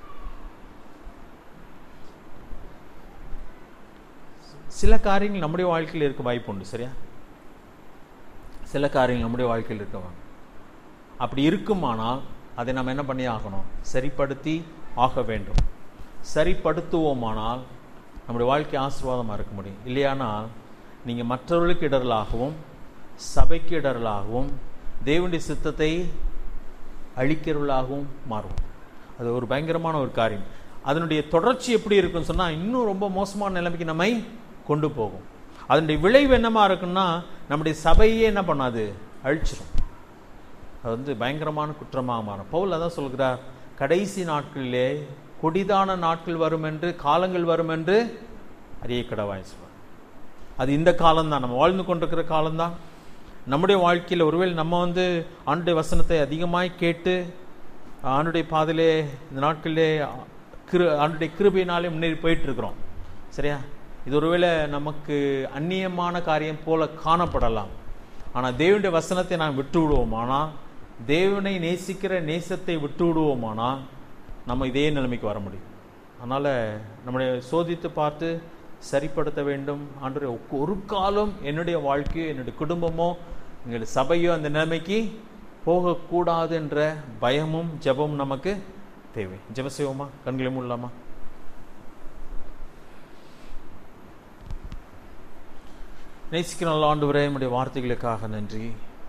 சில காரியங்கள் நம்முடைய வாழ்க்கையில் இருக்க வாய்ப்பு உண்டு சரியா சில காரியங்கள் நம்முடைய வாழ்க்கையில் இருக்க வாங்க அப்படி இருக்குமானால் அதை நம்ம என்ன பண்ணி ஆகணும் சரிப்படுத்தி ஆக வேண்டும் சரிப்படுத்துவோமானால் நம்முடைய வாழ்க்கை ஆசீர்வாதமாக இருக்க முடியும் இல்லையானால் நீங்கள் மற்றவர்களுக்கு இடரலாகவும் சபைக்கு இடரலாகவும் தேவனுடைய சித்தத்தை அழிக்கிறவர்களாகவும் மாறும் அது ஒரு பயங்கரமான ஒரு காரியம் அதனுடைய தொடர்ச்சி எப்படி இருக்குன்னு சொன்னால் இன்னும் ரொம்ப மோசமான நிலைமைக்கு நம்மை கொண்டு போகும் அதனுடைய விளைவு என்னமா இருக்குன்னா நம்முடைய சபையே என்ன பண்ணாது அழிச்சிடும் அது வந்து பயங்கரமான குற்றமாக மாறும் பவுல் அதான் சொல்கிறார் கடைசி நாட்களிலே கொடிதான நாட்கள் வரும் என்று காலங்கள் வரும் என்று அறிய கடவாய் சொல்வார் அது இந்த காலம்தான் நம்ம வாழ்ந்து கொண்டிருக்கிற காலம்தான் நம்முடைய வாழ்க்கையில் ஒருவேளை நம்ம வந்து ஆண்டுடைய வசனத்தை அதிகமாய் கேட்டு ஆண்டுடைய பாதையிலே இந்த நாட்களிலே கிரு ஆண்டுடைய கிருபையினாலே முன்னேறி போயிட்டு இருக்கிறோம் சரியா இது ஒருவேளை நமக்கு அந்நியமான காரியம் போல காணப்படலாம் ஆனால் தேவனுடைய வசனத்தை நாம் விட்டு விடுவோமானால் தேவனை நேசிக்கிற நேசத்தை விட்டு விடுவோமானால் நம்ம இதே நிலைமைக்கு வர முடியும் அதனால் நம்முடைய சோதித்து பார்த்து சரிப்படுத்த வேண்டும் ஆண்டு ஒரு காலம் என்னுடைய வாழ்க்கையோ என்னுடைய குடும்பமோ எங்களுடைய சபையோ அந்த நிலைமைக்கு போகக்கூடாது என்ற பயமும் ஜெபமும் நமக்கு தேவை ஜெப செய்வோமா கண்களை மூடலாமா நேசிக்கிற நல்ல ஆண்டவரே நம்முடைய வார்த்தைகளுக்காக நன்றி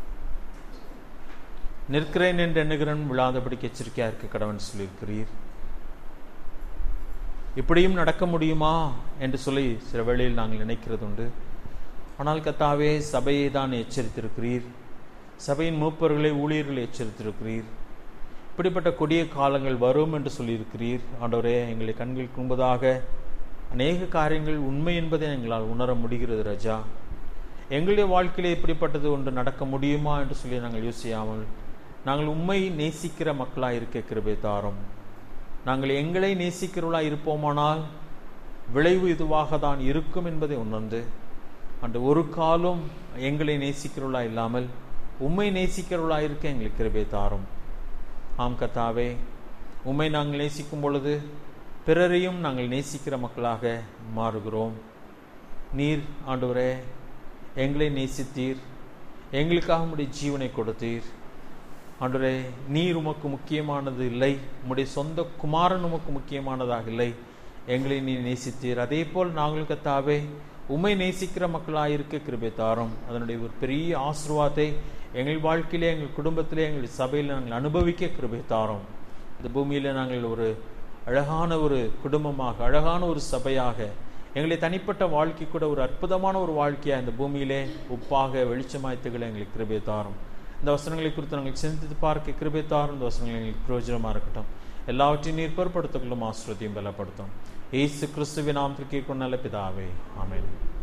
நிற்கிறேன் என்று எண்ணுகிறேன் விழாதபடிக்கு எச்சரிக்கையா இருக்க கடவன் சொல்லியிருக்கிறீர் இப்படியும் நடக்க முடியுமா என்று சொல்லி சில வேளையில் நாங்கள் நினைக்கிறது உண்டு ஆனால் கத்தாவே சபையை தான் எச்சரித்திருக்கிறீர் சபையின் மூப்பர்களை ஊழியர்களை எச்சரித்திருக்கிறீர் இப்படிப்பட்ட கொடிய காலங்கள் வரும் என்று சொல்லியிருக்கிறீர் ஆண்டவரே எங்களை கண்கள் கும்பதாக அநேக காரியங்கள் உண்மை என்பதை எங்களால் உணர முடிகிறது ரஜா எங்களுடைய வாழ்க்கையிலே இப்படிப்பட்டது ஒன்று நடக்க முடியுமா என்று சொல்லி நாங்கள் யோசியாமல் நாங்கள் உண்மை நேசிக்கிற மக்களாக இருக்க கிருபை தாரும் நாங்கள் எங்களை நேசிக்கிறவர்களாக இருப்போமானால் விளைவு இதுவாக தான் இருக்கும் என்பதை உணர்ந்து அந்த ஒரு காலம் எங்களை நேசிக்கிறவர்களா இல்லாமல் உண்மை நேசிக்கிறவர்களா இருக்க எங்களுக்கு கிருபை தாரும் ஆம் கத்தாவே உண்மை நாங்கள் நேசிக்கும் பொழுது பிறரையும் நாங்கள் நேசிக்கிற மக்களாக மாறுகிறோம் நீர் ஆண்டவரே எங்களை நேசித்தீர் எங்களுக்காக உம்முடைய ஜீவனை கொடுத்தீர் ஆண்டவரே நீர் உமக்கு முக்கியமானது இல்லை உம்முடைய சொந்த குமாரன் உமக்கு முக்கியமானதாக இல்லை எங்களை நீ நேசித்தீர் அதே போல் நாங்கள் கத்தாவே உம்மை நேசிக்கிற மக்களாக இருக்க கிருபை தாரும் அதனுடைய ஒரு பெரிய ஆசீர்வாதத்தை எங்கள் வாழ்க்கையிலே எங்கள் குடும்பத்திலே எங்கள் சபையில் நாங்கள் அனுபவிக்க கிருபை தாரும் இந்த பூமியில் நாங்கள் ஒரு அழகான ஒரு குடும்பமாக அழகான ஒரு சபையாக எங்களை தனிப்பட்ட வாழ்க்கை கூட ஒரு அற்புதமான ஒரு வாழ்க்கையாக இந்த பூமியிலே உப்பாக வெளிச்சமாய் திகழ எங்களுக்கு கிருபை தாரும் இந்த வசனங்களை குறித்து நாங்கள் சிந்தித்து பார்க்க கிருபை தாரும் இந்த வசனங்கள் எங்களுக்கு பிரயோஜனமாக இருக்கட்டும் எல்லாவற்றையும் நீர் பொருட்படுத்திக்கொள்ளும் ஆசிரியத்தையும் பலப்படுத்தும் ஏசு கிறிஸ்துவின் நாமத்திற்கு கொண்ட நல்ல பிதாவே ஆமென்